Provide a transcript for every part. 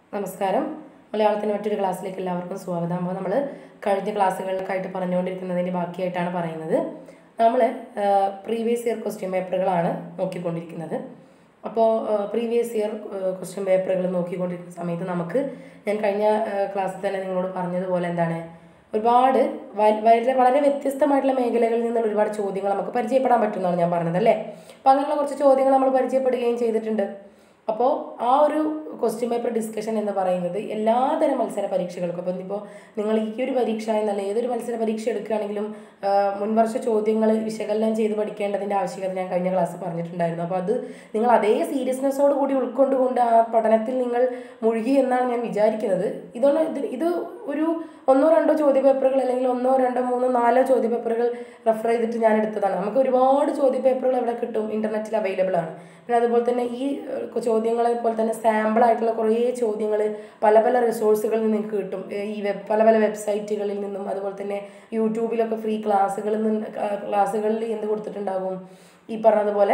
നമസ്കാരം മലയാളത്തിൻ്റെ മറ്റൊരു ക്ലാസ്സിലേക്ക് എല്ലാവർക്കും സ്വാഗതം അപ്പോൾ നമ്മൾ കഴിഞ്ഞ ക്ലാസ്സുകളിലൊക്കെയായിട്ട് പറഞ്ഞുകൊണ്ടിരിക്കുന്നതിൻ്റെ ബാക്കിയായിട്ടാണ് പറയുന്നത് നമ്മൾ പ്രീവിയസ് ഇയർ ക്വസ്റ്റ്യൻ പേപ്പറുകളാണ് നോക്കിക്കൊണ്ടിരിക്കുന്നത് അപ്പോൾ പ്രീവിയസ് ഇയർ ക്വസ്റ്റ്യൻ പേപ്പറുകൾ നോക്കിക്കൊണ്ടിരിക്കുന്ന സമയത്ത് നമുക്ക് ഞാൻ കഴിഞ്ഞ ക്ലാസ്സിൽ തന്നെ നിങ്ങളോട് പറഞ്ഞതുപോലെ എന്താണ് ഒരുപാട് വ- വളരെ വളരെ വ്യത്യസ്തമായിട്ടുള്ള മേഖലകളിൽ നിന്നുള്ള ഒരുപാട് ചോദ്യങ്ങൾ നമുക്ക് പരിചയപ്പെടാൻ പറ്റുമെന്നാണ് ഞാൻ പറഞ്ഞത് അല്ലേ അപ്പോൾ അങ്ങനെയുള്ള കുറച്ച് ചോദ്യങ്ങൾ നമ്മൾ പരിചയപ്പെടുകയും ചെയ്തിട്ടുണ്ട് അപ്പോൾ ആ ഒരു ക്വസ്റ്റ്യൻ പേപ്പർ ഡിസ്കഷൻ എന്ന് പറയുന്നത് എല്ലാതരം മത്സര പരീക്ഷകൾക്കും അപ്പോൾ ഇപ്പോൾ നിങ്ങൾ ഈ ഒരു പരീക്ഷ എന്നല്ല ഏതൊരു മത്സര പരീക്ഷ എടുക്കുകയാണെങ്കിലും ആ, മുൻവർഷ ചോദ്യങ്ങൾ വിശകലനം ചെയ്ത് പഠിക്കേണ്ടതിൻ്റെ ആവശ്യകത ഞാൻ കഴിഞ്ഞ ക്ലാസ് പറഞ്ഞിട്ടുണ്ടായിരുന്നു അപ്പോൾ അത് നിങ്ങൾ അതേ സീരിയസ്നെസ്സോട് കൂടി ഉൾക്കൊണ്ടുകൊണ്ട് ആ പഠനത്തിൽ നിങ്ങൾ മുഴുകി എന്നാണ് ഞാൻ വിചാരിക്കുന്നത് ഇതൊന്ന് ഇത് ഇത് ഒരു ഒന്നോ രണ്ടോ ചോദ്യ പേപ്പറുകൾ അല്ലെങ്കിൽ ഒന്നോ രണ്ടോ മൂന്നോ നാലോ ചോദ്യ പേപ്പറുകൾ റെഫർ ചെയ്തിട്ട് ഞാൻ എടുത്തതാണ് നമുക്ക് ഒരുപാട് ചോദ്യ പേപ്പറുകൾ എവിടെ കിട്ടും ഇൻ്റർനെറ്റിൽ അവൈലബിൾ ആണ് പിന്നെ അതുപോലെ തന്നെ ഈ ഏഹ്, ചോദ്യങ്ങളെ പോലെ തന്നെ സാമ്പിൾ ആയിട്ടുള്ള കുറേ ചോദ്യങ്ങൾ പല പല റിസോഴ്സുകളിൽ നിന്ന് നിങ്ങൾക്ക് കിട്ടും ഏഹ്, ഈ വെബ് പല പല വെബ്സൈറ്റുകളിൽ നിന്നും അതുപോലെ തന്നെ യൂട്യൂബിലൊക്കെ ഫ്രീ ക്ലാസ്സുകളിൽ നിന്ന് ക്ലാസ്സുകളിൽ എന്ത് കൊടുത്തിട്ടുണ്ടാകും ഈ പറഞ്ഞതുപോലെ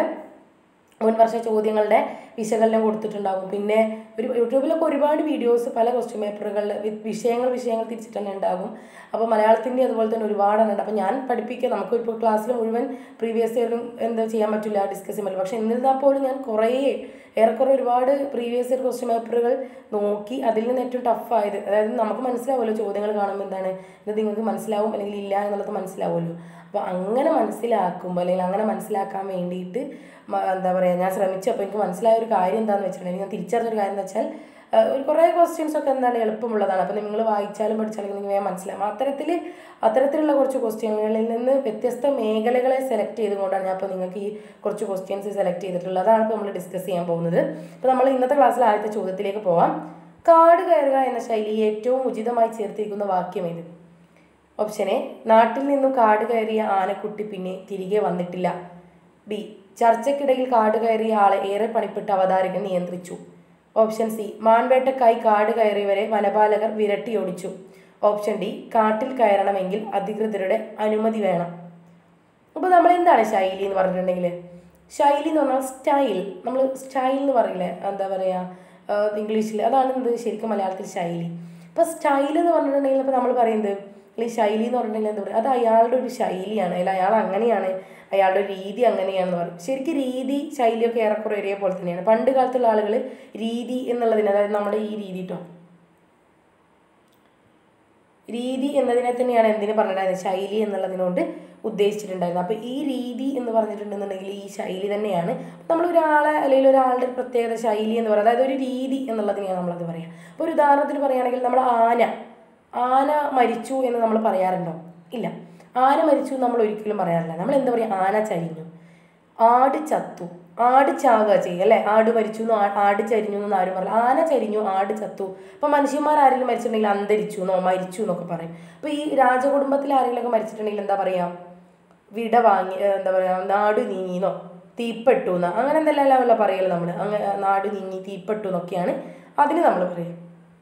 മുൻവർഷ ചോദ്യങ്ങളുടെ വിശകലനം കൊടുത്തിട്ടുണ്ടാകും പിന്നെ ഒരു യൂട്യൂബിലൊക്കെ ഒരുപാട് വീഡിയോസ് പല ക്വസ്റ്റ്യൻ പേപ്പറുകളിൽ വിഷയങ്ങൾ വിഷയങ്ങൾ തിരിച്ചിട്ട് തന്നെ ഉണ്ടാകും അപ്പോൾ മലയാളത്തിൻ്റെ അതുപോലെ തന്നെ ഒരുപാടുണ്ട് അപ്പോൾ ഞാൻ പഠിപ്പിക്കുക നമുക്ക് ഇപ്പോൾ ക്ലാസ്സിൽ മുഴുവൻ പ്രീവിയസ് ഇയറും എന്താ ചെയ്യാൻ പറ്റില്ല ഡിസ്കസ് ചെയ്യാൻ പറ്റില്ല പക്ഷേ എന്നിരുന്നാൽ പോലും ഞാൻ കുറേ ഏറെക്കുറെ ഒരുപാട് പ്രീവിയസ് ഇയർ ക്വസ്റ്റ്യൻ പേപ്പറുകൾ നോക്കി അതിൽ നിന്ന് ഏറ്റവും ടഫായത് അതായത് നമുക്ക് മനസ്സിലാവുമല്ലോ ചോദ്യങ്ങൾ കാണുമ്പോൾ എന്താണ് ഇത് നിങ്ങൾക്ക് മനസ്സിലാവും അല്ലെങ്കിൽ ഇല്ല എന്നുള്ളത് മനസ്സിലാവുമല്ലോ അപ്പോൾ അങ്ങനെ മനസ്സിലാക്കുമ്പോൾ അല്ലെങ്കിൽ അങ്ങനെ മനസ്സിലാക്കാൻ വേണ്ടിയിട്ട് മ- എന്താ പറയുക ഞാൻ ശ്രമിച്ചപ്പോൾ എനിക്ക് മനസ്സിലായ ഒരു കാര്യം എന്താണെന്ന് വെച്ചിട്ടുണ്ടെങ്കിൽ ഞാൻ തിരിച്ചറിഞ്ഞൊരു കാര്യം എന്ന് വെച്ചാൽ ആ, ഒരു കുറേ ക്വസ്റ്റ്യൻസ് ഒക്കെ എന്താണ് എളുപ്പമുള്ളതാണ് അപ്പോൾ നിങ്ങൾ വായിച്ചാലും പഠിച്ചാലും നിങ്ങൾക്ക് വേഗം മനസ്സിലാവും അത്തരത്തിൽ അത്തരത്തിലുള്ള കുറച്ച് ക്വസ്റ്റ്യനുകളിൽ നിന്ന് വ്യത്യസ്ത മേഖലകളെ സെലക്ട് ചെയ്തുകൊണ്ടാണ് ഞാൻ ഇപ്പോൾ നിങ്ങൾക്ക് ഈ കുറച്ച് ക്വസ്റ്റ്യൻസ് സെലക്ട് ചെയ്തിട്ടുള്ളത് അതാണ് ഇപ്പോൾ നമ്മൾ ഡിസ്കസ് ചെയ്യാൻ പോകുന്നത് അപ്പോൾ നമ്മൾ ഇന്നത്തെ ക്ലാസ്സിൽ ആദ്യത്തെ ചോദ്യത്തിലേക്ക് പോവാം കാട് കയറുക എന്ന ശൈലി ഏറ്റവും ഉചിതമായി ചേർത്തിരിക്കുന്ന വാക്യം ഏത് ഓപ്ഷൻ എ നാട്ടിൽ നിന്നും കാട് കയറിയ ആനക്കുട്ടി പിന്നെ തിരികെ വന്നിട്ടില്ല ബി ചർച്ചയ്ക്കിടയിൽ കാട് കയറിയ ആളെ ഏറെ പണിപ്പെട്ട് അവതാരകൻ നിയന്ത്രിച്ചു ഓപ്ഷൻ സി മാൻവേട്ടക്കായി കാട് കയറിയവരെ വനപാലകർ വിരട്ടിയോടിച്ചു ഓപ്ഷൻ ഡി കാട്ടിൽ കയറണമെങ്കിൽ അധികൃതരുടെ അനുമതി വേണം അപ്പോൾ നമ്മൾ എന്താണ് ശൈലി എന്ന് പറഞ്ഞിട്ടുണ്ടെങ്കിൽ ശൈലി എന്ന് പറഞ്ഞാൽ സ്റ്റൈൽ നമ്മൾ സ്റ്റൈൽ എന്ന് പറയില്ലേ എന്താ പറയുക ഇംഗ്ലീഷിൽ അതാണ് എന്ത് ശരിക്കും മലയാളത്തിൽ ശൈലി അപ്പോൾ സ്റ്റൈൽ എന്ന് പറഞ്ഞിട്ടുണ്ടെങ്കിൽ ഇപ്പോൾ നമ്മൾ പറയുന്നത് അല്ലെങ്കിൽ ശൈലി എന്ന് പറഞ്ഞിട്ടുണ്ടെങ്കിൽ എന്താ പറയുക അത് അയാളുടെ ഒരു ശൈലിയാണ് അല്ലെങ്കിൽ അയാൾ അങ്ങനെയാണ് അയാളുടെ ഒരു രീതി അങ്ങനെയാണെന്ന് പറയും ശരിക്കും രീതി ശൈലിയൊക്കെ ഏറെക്കുറെ ഒരേ പോലെ തന്നെയാണ് പണ്ട് കാലത്തുള്ള ആളുകൾ രീതി എന്നുള്ളതിന് അതായത് നമ്മുടെ ഈ രീതി കേട്ടോ രീതി എന്നതിനെ തന്നെയാണ് എന്തിനു പറഞ്ഞിട്ടുണ്ടായിരുന്നത് ശൈലി എന്നുള്ളതിനോട് ഉദ്ദേശിച്ചിട്ടുണ്ടായിരുന്നത് അപ്പോൾ ഈ രീതി എന്ന് പറഞ്ഞിട്ടുണ്ടെന്നുണ്ടെങ്കിൽ ഈ ശൈലി തന്നെയാണ് നമ്മൾ ഒരാളെ അല്ലെങ്കിൽ ഒരാളുടെ ഒരു പ്രത്യേകത ശൈലി എന്ന് പറയുന്നത് അതായത് ഒരു രീതി എന്നുള്ളതിനെയാണ് നമ്മളത് പറയുക അപ്പോൾ ഒരു ഉദാഹരണത്തിന് പറയുകയാണെങ്കിൽ നമ്മൾ ആന ആന മരിച്ചു എന്ന് നമ്മൾ പറയാറുണ്ടോ ഇല്ല ആന മരിച്ചു എന്ന് നമ്മൾ ഒരിക്കലും പറയാറില്ല നമ്മൾ എന്താ പറയുക ആന ചരിഞ്ഞു ആട് ചത്തു ആട് ചാവുക ചെയ്യുക അല്ലേ ആട് മരിച്ചു എന്ന് ആ- ആട് ചരിഞ്ഞു എന്ന് ആരും പറയില്ല ആന ചരിഞ്ഞു ആട് ചത്തു അപ്പൊ മനുഷ്യന്മാർ ആരെങ്കിലും മരിച്ചിട്ടുണ്ടെങ്കിൽ അന്തരിച്ചു എന്നോ മരിച്ചു എന്നൊക്കെ പറയും അപ്പൊ ഈ രാജകുടുംബത്തിൽ ആരെങ്കിലും ഒക്കെ മരിച്ചിട്ടുണ്ടെങ്കിൽ എന്താ പറയാ വിട വാങ്ങി ഏഹ് എന്താ പറയാ നാട് നീങ്ങിന്നോ തീപ്പെട്ടു എന്നോ അങ്ങനെ എന്തെല്ലാം വല്ല പറയല്ലോ നമ്മൾ അങ്ങനെ നാട് നീങ്ങി തീപ്പെട്ടു എന്നൊക്കെയാണ് അതിന് നമ്മൾ പറയുക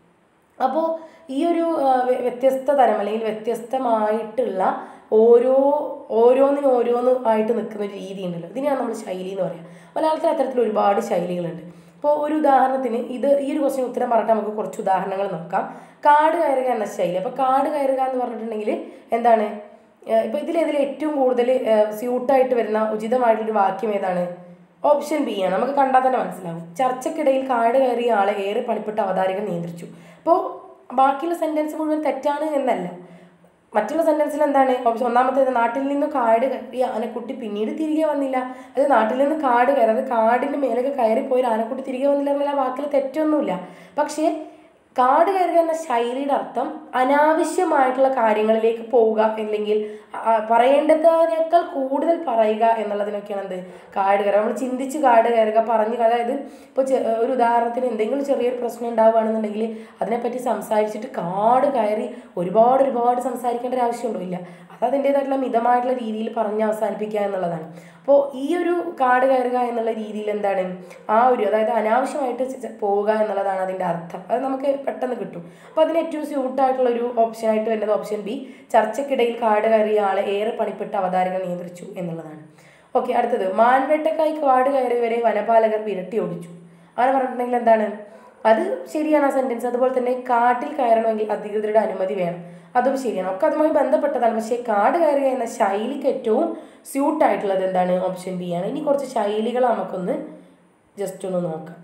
അപ്പോൾ ഈ ഒരു ആ, വ്യ- വ്യത്യസ്ത തരം അല്ലെങ്കിൽ വ്യത്യസ്തമായിട്ടുള്ള ഓരോ ഓരോന്നിനും ഓരോന്ന് ആയിട്ട് നിൽക്കുന്ന ഒരു രീതി ഉണ്ടല്ലോ ഇതിനെയാണ് നമ്മൾ ശൈലി എന്ന് പറയുക മലയാളത്തിൽ അത്തരത്തിൽ ഒരുപാട് ശൈലികളുണ്ട് ഇപ്പോൾ ഒരു ഉദാഹരണത്തിന് ഇത് ഈ ഒരു ക്വസ്റ്റ്യൻ ഉത്തരം പറഞ്ഞിട്ട് നമുക്ക് കുറച്ച് ഉദാഹരണങ്ങൾ നോക്കാം കാട് കയറുക എന്ന ശൈലി അപ്പോൾ കാട് കയറുക എന്ന് പറഞ്ഞിട്ടുണ്ടെങ്കിൽ എന്താണ് ഇപ്പോൾ ഇതിലേതിൽ ഏറ്റവും കൂടുതൽ സ്യൂട്ടായിട്ട് വരുന്ന ഉചിതമായിട്ടൊരു വാക്യം ഏതാണ് ഓപ്ഷൻ ബി ആണ് നമുക്ക് കണ്ടാൽ തന്നെ മനസ്സിലാവും ചർച്ചയ്ക്കിടയിൽ കാട് കയറിയ ആളെ ഏറെ പണിപ്പെട്ട അവതാരകൻ നിയന്ത്രിച്ചു അപ്പോൾ ബാക്കിയുള്ള സെന്റൻസ് മുഴുവൻ തെറ്റാണ് എന്നല്ല മറ്റുള്ള സെന്റൻസിൽ എന്താണ് ഓപ്ഷൻ ഒന്നാമത്തേത് നാട്ടിൽ നിന്ന് കാട് കയറിയ ആനക്കുട്ടി പിന്നീട് തിരികെ വന്നില്ല അത് നാട്ടിൽ നിന്ന് കാട് കയറി അത് കാടിന്റെ മേലൊക്കെ കയറി പോയി ആനക്കുട്ടി തിരികെ വന്നില്ല എന്നുള്ള വാക്കിൽ തെറ്റൊന്നുമില്ല പക്ഷേ കാട് കയറുക എന്ന ശൈലിയുടെ അർത്ഥം അനാവശ്യമായിട്ടുള്ള കാര്യങ്ങളിലേക്ക് പോവുക അല്ലെങ്കിൽ ആ, പറയേണ്ടതിനേക്കാൾ കൂടുതൽ പറയുക എന്നുള്ളതിനൊക്കെയാണ് എന്ത് കാട് കയറുക നമ്മൾ ചിന്തിച്ച് കാട് കയറുക പറഞ്ഞു അതായത് ഇപ്പോൾ ഒരു ഉദാഹരണത്തിന് എന്തെങ്കിലും ചെറിയൊരു പ്രശ്നം ഉണ്ടാവുകയാണെന്നുണ്ടെങ്കിൽ അതിനെപ്പറ്റി സംസാരിച്ചിട്ട് കാട് കയറി ഒരുപാട് ഒരുപാട് സംസാരിക്കേണ്ട ഒരു ആവശ്യമുണ്ടോ ഇല്ല അത് അതിൻ്റെതായിട്ടുള്ള മിതമായിട്ടുള്ള രീതിയിൽ പറഞ്ഞ് അവസാനിപ്പിക്കുക എന്നുള്ളതാണ് അപ്പോൾ ഈ ഒരു കാട് കയറുക എന്നുള്ള രീതിയിൽ എന്താണ് ആ ഒരു അതായത് അനാവശ്യമായിട്ട് ച- ച- പോവുക എന്നുള്ളതാണ് അതിൻ്റെ അർത്ഥം അത് നമുക്ക് പെട്ടെന്ന് കിട്ടും അപ്പോൾ അതിന് ഏറ്റവും സ്യൂട്ടായിട്ടുള്ള ഒരു ഓപ്ഷനായിട്ട് വരുന്നത് ഓപ്ഷൻ ബി ചർച്ചയ്ക്കിടയിൽ കാട് കയറിയ ആളെ ഏറെ പണിപ്പെട്ട് അവതാരകൻ നിയന്ത്രിച്ചു എന്നുള്ളതാണ് ഓക്കെ അടുത്തത് മാൻവേട്ടക്കായി കാട് കയറിയവരെ വനപാലകർ വിരട്ടി ഓടിച്ചു അങ്ങനെ പറഞ്ഞിട്ടുണ്ടെങ്കിൽ എന്താണ് അത് ശരിയാണ് ആ സെന്റൻസ് അതുപോലെ തന്നെ കാട്ടിൽ കയറണമെങ്കിൽ അധികൃതരുടെ അനുമതി വേണം അതും ശരിയാണ് ഒക്കെ അതുമായി ബന്ധപ്പെട്ടതാണ് പക്ഷേ കാട് കയറുക എന്ന ശൈലിക്ക് ഏറ്റവും സ്യൂട്ട് ആയിട്ടുള്ളത് എന്താണ് ഓപ്ഷൻ ബി ആണ് ഇനി കുറച്ച് ശൈലികൾ നമുക്കൊന്ന് ജസ്റ്റ് ഒന്ന് നോക്കാം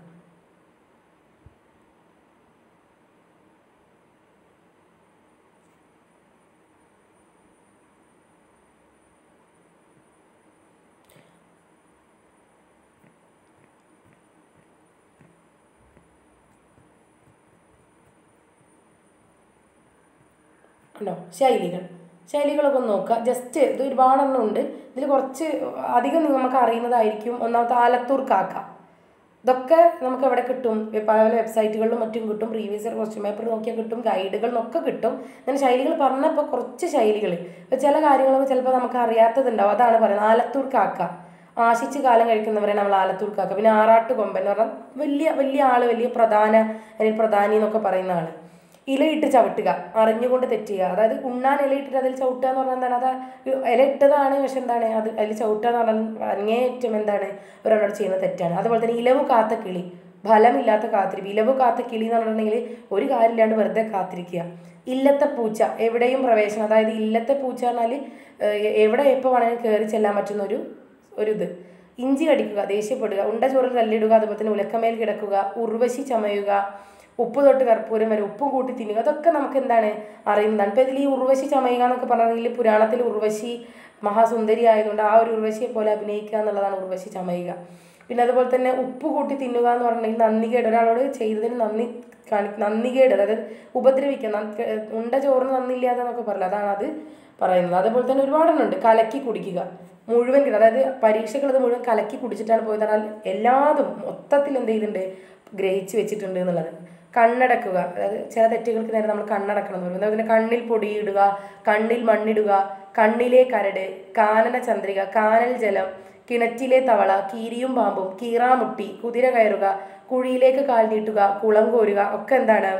ഉണ്ടോ ശൈലികൾ ശൈലികളൊക്കെ ഒന്ന് നോക്കുക ജസ്റ്റ് ഇത് ഒരുപാടെണ്ണം ഉണ്ട് ഇതിൽ കുറച്ച് അധികം നമുക്ക് അറിയുന്നതായിരിക്കും ഒന്നാമത്തെ ആലത്തൂർ കാക്ക ഇതൊക്കെ നമുക്ക് എവിടെ കിട്ടും പല പല വെബ്സൈറ്റുകളിലും മറ്റും കിട്ടും പ്രീവിയസ് ഇയർ ക്വസ്റ്റ്യൻ പേപ്പർ നോക്കിയാൽ കിട്ടും ഗൈഡുകളിൽ നിന്നൊക്കെ കിട്ടും അങ്ങനെ ശൈലികൾ പറഞ്ഞപ്പോൾ കുറച്ച് ശൈലികൾ ഇപ്പോൾ ചില കാര്യങ്ങളൊക്കെ ചിലപ്പോൾ നമുക്ക് അറിയാത്തതുണ്ടാവും അതാണ് പറയുന്നത് ആലത്തൂർ കാക്ക ആശിച്ച് കാലം കഴിക്കുന്നവരെ നമ്മൾ ആലത്തൂർ കാക്ക പിന്നെ ആറാട്ട് കൊമ്പൻ എന്ന് പറഞ്ഞാൽ വലിയ വലിയ ആള് വലിയ പ്രധാന അല്ലെങ്കിൽ പ്രധാനി എന്നൊക്കെ പറയുന്ന ആള് ഇലയിട്ട് ചവിട്ടുക അറിഞ്ഞുകൊണ്ട് തെറ്റുക അതായത് ഉണ്ണാൻ ഇലയിട്ടിട്ട് അതിൽ ചവിട്ടുക എന്ന് പറഞ്ഞാൽ എന്താണ് അത് ഇല ഇട്ടതാണ് പക്ഷെ എന്താണ് അത് അതിൽ ചവിട്ടുക എന്ന് പറഞ്ഞാൽ അങ്ങേയറ്റം എന്താണ് ഒരാളോട് ചെയ്യുന്ന തെറ്റാണ് അതുപോലെ തന്നെ ഇലവ് കാത്ത കിളി ഫലമില്ലാത്ത കാത്തിരിപ്പ് ഇലവ് കാത്ത കിളി എന്ന് പറഞ്ഞിട്ടുണ്ടെങ്കിൽ ഒരു കാര്യമില്ലാണ്ട് വെറുതെ കാത്തിരിക്കുക ഇല്ലത്തെ പൂച്ച എവിടെയും പ്രവേശനം അതായത് ഇല്ലത്തെ പൂച്ച പറഞ്ഞാൽ എവിടെ എപ്പോൾ വേണമെങ്കിലും കയറി ചെല്ലാൻ പറ്റുന്ന ഒരു ഒരു ഇത് ഇഞ്ചി കടിക്കുക ദേഷ്യപ്പെടുക ഉണ്ട ചോറിൽ കല്ലിടുക അതുപോലെ തന്നെ ഉലക്കമേൽ കിടക്കുക ഉർവശി ചമയുക ഉപ്പ് തൊട്ട് കർപ്പൂരം വരെ ഉപ്പും കൂട്ടി തിന്നുക അതൊക്കെ നമുക്ക് എന്താണ് അറിയുന്നതാണ് ഇപ്പം ഇതിൽ ഈ ഉർവശി ചമയുക എന്നൊക്കെ പറഞ്ഞിട്ടുണ്ടെങ്കിൽ പുരാണത്തിൽ ഉർവശി മഹാസുന്ദരി ആയതുകൊണ്ട് ആ ഒരു ഉർവശിയെ പോലെ അഭിനയിക്കുക എന്നുള്ളതാണ് ഉർവശി ചമയുക പിന്നെ അതുപോലെ തന്നെ ഉപ്പ് കൂട്ടി തിന്നുക എന്ന് പറഞ്ഞിട്ടുണ്ടെങ്കിൽ നന്ദികേട് ഒരാളോട് ചെയ്തതിന് നന്ദി കാണി നന്ദികേട് അതായത് ഉപദ്രവിക്കുക നന്ദി- ഉണ്ട ചോറിന് നന്ദിയില്ലാതെ എന്നൊക്കെ പറയില്ല അതാണ് അത് പറയുന്നത് അതുപോലെ തന്നെ ഒരുപാടെണ്ണുണ്ട് കലക്കി കുടിക്കുക മുഴുവൻ കിട്ടും അതായത് പരീക്ഷകൾ അത് മുഴുവൻ കലക്കി കുടിച്ചിട്ടാണ് പോയത് എന്നാൽ എല്ലാതും മൊത്തത്തിൽ എന്ത് ചെയ്തിട്ടുണ്ട് ഗ്രഹിച്ച് വെച്ചിട്ടുണ്ട് എന്നുള്ളത് കണ്ണടക്കുക അതായത് ചില തെറ്റുകൾക്ക് നേരെ നമ്മൾ കണ്ണടക്കണം എന്ന് പറയുന്നത് അതുപോലെ കണ്ണിൽ പൊടിയിടുക കണ്ണിൽ മണ്ണിടുക കണ്ണിലെ കരട് കാനന ചന്ദ്രിക കാനൽ ജലം കിണറ്റിലെ തവള കീരിയും പാമ്പും കീറാമുട്ടി കുതിര കയറുക കുഴിയിലേക്ക് കാൽ നീട്ടുക കുളം കോരുക ഒക്കെ എന്താണ്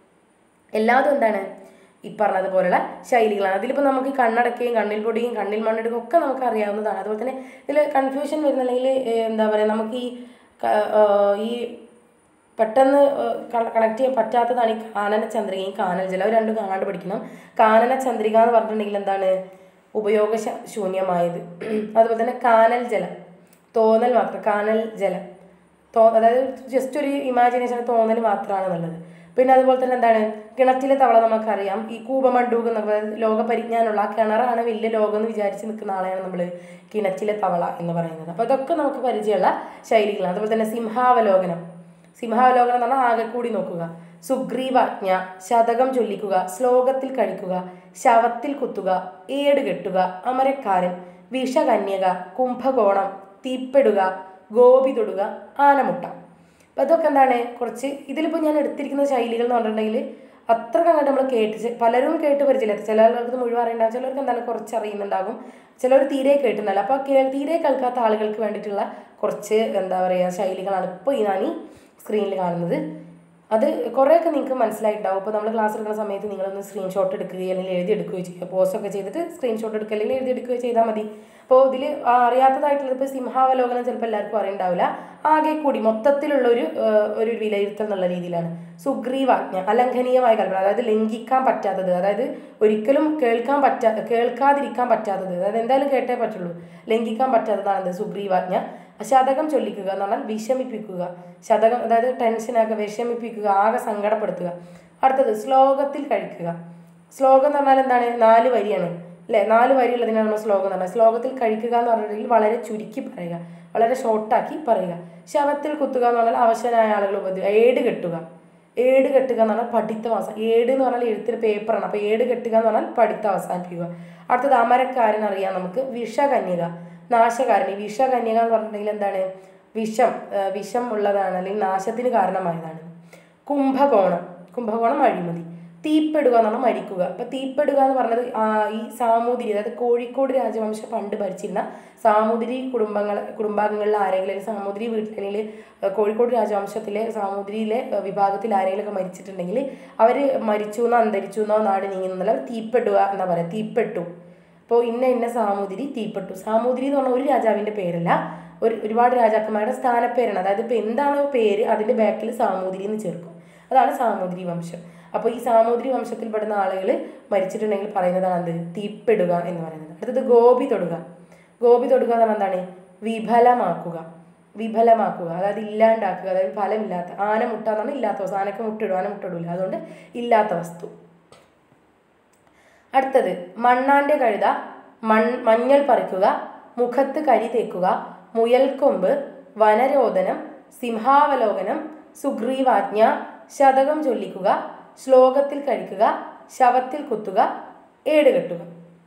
എല്ലാതും എന്താണ് ഈ പറഞ്ഞതുപോലുള്ള ശൈലികളാണ് അതിലിപ്പോൾ നമുക്ക് ഈ കണ്ണടക്കുകയും കണ്ണിൽ പൊടിയും കണ്ണിൽ മണ്ണിടുകയും ഒക്കെ നമുക്ക് അറിയാവുന്നതാണ് അതുപോലെ തന്നെ ഇതിൽ കൺഫ്യൂഷൻ വരുന്ന അല്ലെങ്കിൽ ഏഹ്, എന്താ പറയുക നമുക്ക് ഈ ക- ഏഹ്, ഈ പെട്ടെന്ന് കണക്ട് ചെയ്യാൻ പറ്റാത്തതാണ് ഈ കാനന ചന്ദ്രികയും കാനൽ ജലം അത് രണ്ടും കാണാണ്ട് പഠിക്കണം കാനന ചന്ദ്രിക എന്ന് പറഞ്ഞിട്ടുണ്ടെങ്കിൽ എന്താണ് ഉപയോഗ ശ- ശൂന്യമായത് അതുപോലെ തന്നെ കാനൽ ജലം തോന്നൽ മാത്രം കാനൽ ജലം തോ അതായത് ജസ്റ്റ് ഒരു ഇമാജിനേഷൻ തോന്നൽ മാത്രമാണ് നല്ലത് പിന്നെ അതുപോലെ തന്നെ എന്താണ് കിണറ്റിലെ തവള നമുക്കറിയാം ഈ കൂപമണ്ടൂക്ക് എന്നൊക്കെ അതായത് ലോക പരിജ്ഞാനമുള്ള ആ കിണറാണ് വലിയ ലോകം എന്ന് വിചാരിച്ച് നിൽക്കുന്ന ആളെയാണ് നമ്മൾ കിണറ്റിലെ തവള എന്ന് പറയുന്നത് അപ്പോൾ ഇതൊക്കെ നമുക്ക് പരിചയമുള്ള ശൈലികളാണ് അതുപോലെ തന്നെ സിംഹാവലോകനം സിംഹാവലോകനം എന്ന് പറഞ്ഞാൽ ആകെ കൂടി നോക്കുക സുഗ്രീവാജ്ഞ ശതകം ചൊല്ലിക്കുക ശ്ലോകത്തിൽ കഴിക്കുക ശവത്തിൽ കുത്തുക ഏട് കെട്ടുക അമരക്കാരൻ വിഷകന്യക കുംഭകോണം തീപ്പെടുക ഗോപി തൊടുക ആനമുട്ട അപ്പം അതൊക്കെ എന്താണ് കുറച്ച് ഇതിലിപ്പോൾ ഞാൻ എടുത്തിരിക്കുന്ന ശൈലികൾ എന്ന് പറഞ്ഞിട്ടുണ്ടെങ്കിൽ അത്ര കണ്ടിട്ട് നമ്മൾ കേട്ട് ചെ- പലരും കേട്ട് പരിചയമില്ല ചിലർക്ക് ഇത് മുഴുവൻ അറിയണ്ടാവും ചിലർക്ക് എന്താണ് കുറച്ച് അറിയുന്നുണ്ടാകും ചിലർ തീരെ കേട്ടുന്നല്ല അപ്പോൾ തീരെ കേൾക്കാത്ത ആളുകൾക്ക് വേണ്ടിയിട്ടുള്ള കുറച്ച് എന്താ പറയുക ശൈലികളാണ് ഇപ്പോൾ ഈ ഞാൻ ഈ സ്ക്രീനിൽ കാണുന്നത് അത് കുറേയൊക്കെ നിങ്ങൾക്ക് മനസ്സിലായിട്ടുണ്ടാവും ഇപ്പോൾ നമ്മൾ ക്ലാസ് എടുക്കുന്ന സമയത്ത് നിങ്ങളൊന്ന് സ്ക്രീൻഷോട്ട് എടുക്കുകയോ അല്ലെങ്കിൽ എഴുതി എടുക്കുകയോ ചെയ്യുക പോസ്റ്റൊക്കെ ചെയ്തിട്ട് സ്ക്രീൻഷോട്ട് എടുക്കുക അല്ലെങ്കിൽ എഴുതി എടുക്കുകയോ ചെയ്താൽ മതി അപ്പോൾ ഇതിൽ അറിയാത്തതായിട്ടുള്ളത് ഇപ്പോൾ സിംഹാവലോകനം ചിലപ്പോൾ എല്ലാവർക്കും അറിയണ്ടാവില്ല ആകെ കൂടി മൊത്തത്തിലുള്ള ഒരു ഏഹ്, ഒരു വിലയിരുത്തൽ എന്നുള്ള രീതിയിലാണ് സുഗ്രീവാജ്ഞ അലംഘനീയമായ കൽപ്പന അതായത് ലംഘിക്കാൻ പറ്റാത്തത് അതായത് ഒരിക്കലും കേൾക്കാൻ പറ്റാ കേൾക്കാതിരിക്കാൻ പറ്റാത്തത് അതായത് എന്തായാലും കേട്ടേ പറ്റുള്ളൂ ലംഘിക്കാൻ പറ്റാത്തതാണ് എന്ത് സുഗ്രീവാജ്ഞ ശതകം ചൊല്ലിക്കുക എന്ന് പറഞ്ഞാൽ വിഷമിപ്പിക്കുക ശതകം അതായത് ടെൻഷനാക്കുക വിഷമിപ്പിക്കുക ആകെ സങ്കടപ്പെടുത്തുക അടുത്തത് ശ്ലോകത്തിൽ കഴിക്കുക ശ്ലോകം എന്ന് പറഞ്ഞാൽ എന്താണ് നാല് വരിയാണ് അല്ലേ നാല് വരിയുള്ളതിനാണ് നമ്മൾ ശ്ലോകം എന്ന് പറഞ്ഞാൽ ശ്ലോകത്തിൽ കഴിക്കുക എന്ന് പറഞ്ഞിട്ടുണ്ടെങ്കിൽ വളരെ ചുരുക്കി പറയുക വളരെ ഷോർട്ടാക്കി പറയുക ശവത്തിൽ കുത്തുക എന്ന് പറഞ്ഞാൽ അവശനായ ആളുകൾ ഉപദ്രവ ഏട് കെട്ടുക ഏട് കെട്ടുക എന്ന് പറഞ്ഞാൽ പഠിത്തം അവസാനം ഏട് എന്ന് പറഞ്ഞാൽ എഴുത്തിന് പേപ്പറാണ് അപ്പോൾ ഏട് കെട്ടുക എന്ന് പറഞ്ഞാൽ പഠിത്തം അവസാനിപ്പിക്കുക അടുത്തത് അമരക്കാരൻ അറിയാം നമുക്ക് വിഷകന്യക നാശകാരൻ ഈ വിഷകന്യക എന്ന് പറഞ്ഞിട്ടുണ്ടെങ്കിൽ എന്താണ് വിഷം ആ, വിഷം ഉള്ളതാണ് അല്ലെങ്കിൽ നാശത്തിന് കാരണമായതാണ് കുംഭകോണം കുംഭകോണം അഴിമതി തീപ്പെടുക എന്ന് പറഞ്ഞാൽ മരിക്കുക അപ്പൊ തീപ്പെടുക എന്ന് പറഞ്ഞത് ആ, ഈ സാമൂതിരി അതായത് കോഴിക്കോട് രാജവംശം പണ്ട് ഭരിച്ചിരുന്ന സാമൂതിരി കുടുംബങ്ങൾ കുടുംബാംഗങ്ങളിൽ ആരെങ്കിലും അല്ലെങ്കിൽ സാമൂതിരി വീട്ടിൽ അല്ലെങ്കിൽ ഏഹ്, കോഴിക്കോട് രാജവംശത്തിലെ സാമൂതിരിയിലെ ഏഹ്, വിഭാഗത്തിൽ ആരെങ്കിലും ഒക്കെ മരിച്ചിട്ടുണ്ടെങ്കിൽ അവർ മരിച്ചു എന്നോ അന്തരിച്ചു എന്നോ നാട് നീങ്ങുന്നില്ല അവർ തീപ്പെടുക എന്നാ പറയുക തീപ്പെട്ടു അപ്പോൾ ഇന്ന ഇന്ന സാമൂതിരി തീപ്പെട്ടു സാമൂതിരി എന്ന് പറഞ്ഞാൽ ഒരു രാജാവിൻ്റെ പേരല്ല ഒരു ഒരുപാട് രാജാക്കന്മാരുടെ സ്ഥാനപ്പേരാണ് അതായത് ഇപ്പോൾ എന്താണോ പേര് അതിൻ്റെ ബാക്കിൽ സാമൂതിരി എന്ന് ചേർക്കും അതാണ് സാമൂതിരി വംശം അപ്പോൾ ഈ സാമൂതിരി വംശത്തിൽപ്പെടുന്ന ആളുകൾ മരിച്ചിട്ടുണ്ടെങ്കിൽ പറയുന്നതാണ് എന്ത് തീപ്പെടുക എന്ന് പറയുന്നത് അടുത്തത് ഗോപി തൊടുക ഗോപി തൊടുക എന്ന് പറഞ്ഞാൽ എന്താണ് വിഫലമാക്കുക വിഫലമാക്കുക അതായത് ഇല്ലാണ്ടാക്കുക അതായത് ഫലമില്ലാത്ത ആന മുട്ട എന്ന് പറഞ്ഞാൽ ഇല്ലാത്ത വസ്തു ആനക്ക് മുട്ടിടും ആന മുട്ടിടില്ല അതുകൊണ്ട് ഇല്ലാത്ത വസ്തു അടുത്തത് മണ്ണാന്റെ കഴുത മൺ മഞ്ഞൾ പറിക്കുക മുഖത്ത് കരി തേക്കുക മുയൽക്കൊമ്പ് വനരോധനം സിംഹാവലോകനം സുഗ്രീവാജ്ഞ ശതകം ചൊല്ലിക്കുക ശ്ലോകത്തിൽ കഴിക്കുക ശവത്തിൽ കുത്തുക ഏട് കെട്ടുക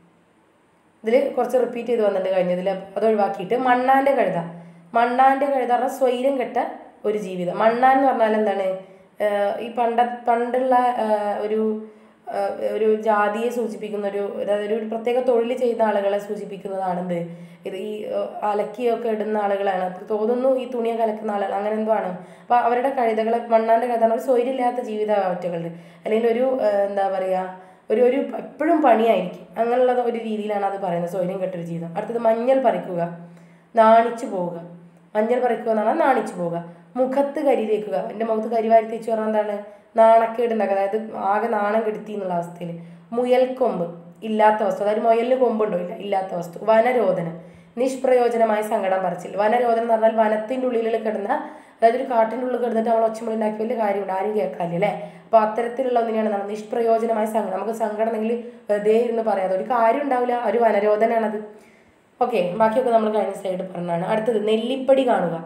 ഇതിൽ കുറച്ച് റിപ്പീറ്റ് ചെയ്ത് വന്നിട്ടുണ്ട് കഴിഞ്ഞതിൽ അത് ഒഴിവാക്കിയിട്ട് മണ്ണാന്റെ കഴുത മണ്ണാന്റെ കഴുത പറഞ്ഞാൽ സ്വൈരം കെട്ട ഒരു ജീവിതം മണ്ണാൻ എന്ന് പറഞ്ഞാൽ എന്താണ് ആഹ് ഈ പണ്ട പണ്ടുള്ള ആഹ് ഒരു ആഹ് ഒരു ജാതിയെ സൂചിപ്പിക്കുന്ന ഒരു അതായത് ഒരു പ്രത്യേക തൊഴിൽ ചെയ്ത ആളുകളെ സൂചിപ്പിക്കുന്നതാണെന്ത് ഇത് ഈ ആഹ് അലക്കിയൊക്കെ ഇടുന്ന ആളുകളാണ് അപ്പൊ തോന്നുന്നു ഈ തുണിയൊക്കെ അലക്കുന്ന ആളുകൾ അങ്ങനെ എന്തോ ആണ് അപ്പൊ അവരുടെ കഴുതകളെ മണ്ണാന്റെ കഴുത ഒരു സ്വൈര്യമില്ലാത്ത ജീവിത കാറ്റുകളുണ്ട് അല്ലെങ്കിൽ ഒരു ആഹ് എന്താ പറയാ ഒരു ഒരു എപ്പോഴും പണിയായിരിക്കും അങ്ങനെയുള്ള ഒരു രീതിയിലാണ് അത് പറയുന്നത് സ്വൈര്യം കെട്ടൊരു ജീവിതം അടുത്തത് മഞ്ഞൾ പറിക്കുക നാണിച്ചു പോവുക മഞ്ഞൾ പറിക്കുക എന്ന് പറഞ്ഞാൽ നാണിച്ചു പോവുക മുഖത്ത് കരി തേക്കുക എൻ്റെ മുഖത്ത് കരി വാരി തേച്ച് പറഞ്ഞാൽ എന്താണ് നാണക്കേട് ഉണ്ടാക്കുക അതായത് ആകെ നാണം കെടുത്തി എന്നുള്ള അവസ്ഥയിൽ മുയൽക്കൊമ്പ് ഇല്ലാത്ത വസ്തു അതായത് മുയലിന് കൊമ്പുണ്ടോ ഇല്ല ഇല്ലാത്ത വസ്തു വനരോധനം നിഷ്പ്രയോജനമായ സങ്കടം പറച്ചിൽ വനരോധനം എന്ന് പറഞ്ഞാൽ വനത്തിൻ്റെ ഉള്ളിൽ കിടന്ന അതായത് ഒരു കാട്ടിൻ്റെ ഉള്ളിൽ കിടന്നിട്ട് നമ്മൾ ഒച്ചമുളി ഉണ്ടാക്കി വലിയ കാര്യമുണ്ട് ആരും കേൾക്കാല്ലേ അല്ലേ അപ്പോൾ അത്തരത്തിലുള്ള ഒന്നിനെയാണ് നമ്മൾ നിഷ്പ്രയോജനമായ സങ്കടം നമുക്ക് സങ്കടം ഉണ്ടെങ്കിൽ വെറുതെ ഇരുന്ന് പറയാതെ ഒരു കാര്യം ഉണ്ടാവില്ല ഒരു വനരോധനാണത് ഓക്കെ ബാക്കിയൊക്കെ നമ്മൾ കഴിഞ്ഞ സ്ലൈഡ് പറഞ്ഞാണ് അടുത്തത് നെല്ലിപ്പടി കാണുക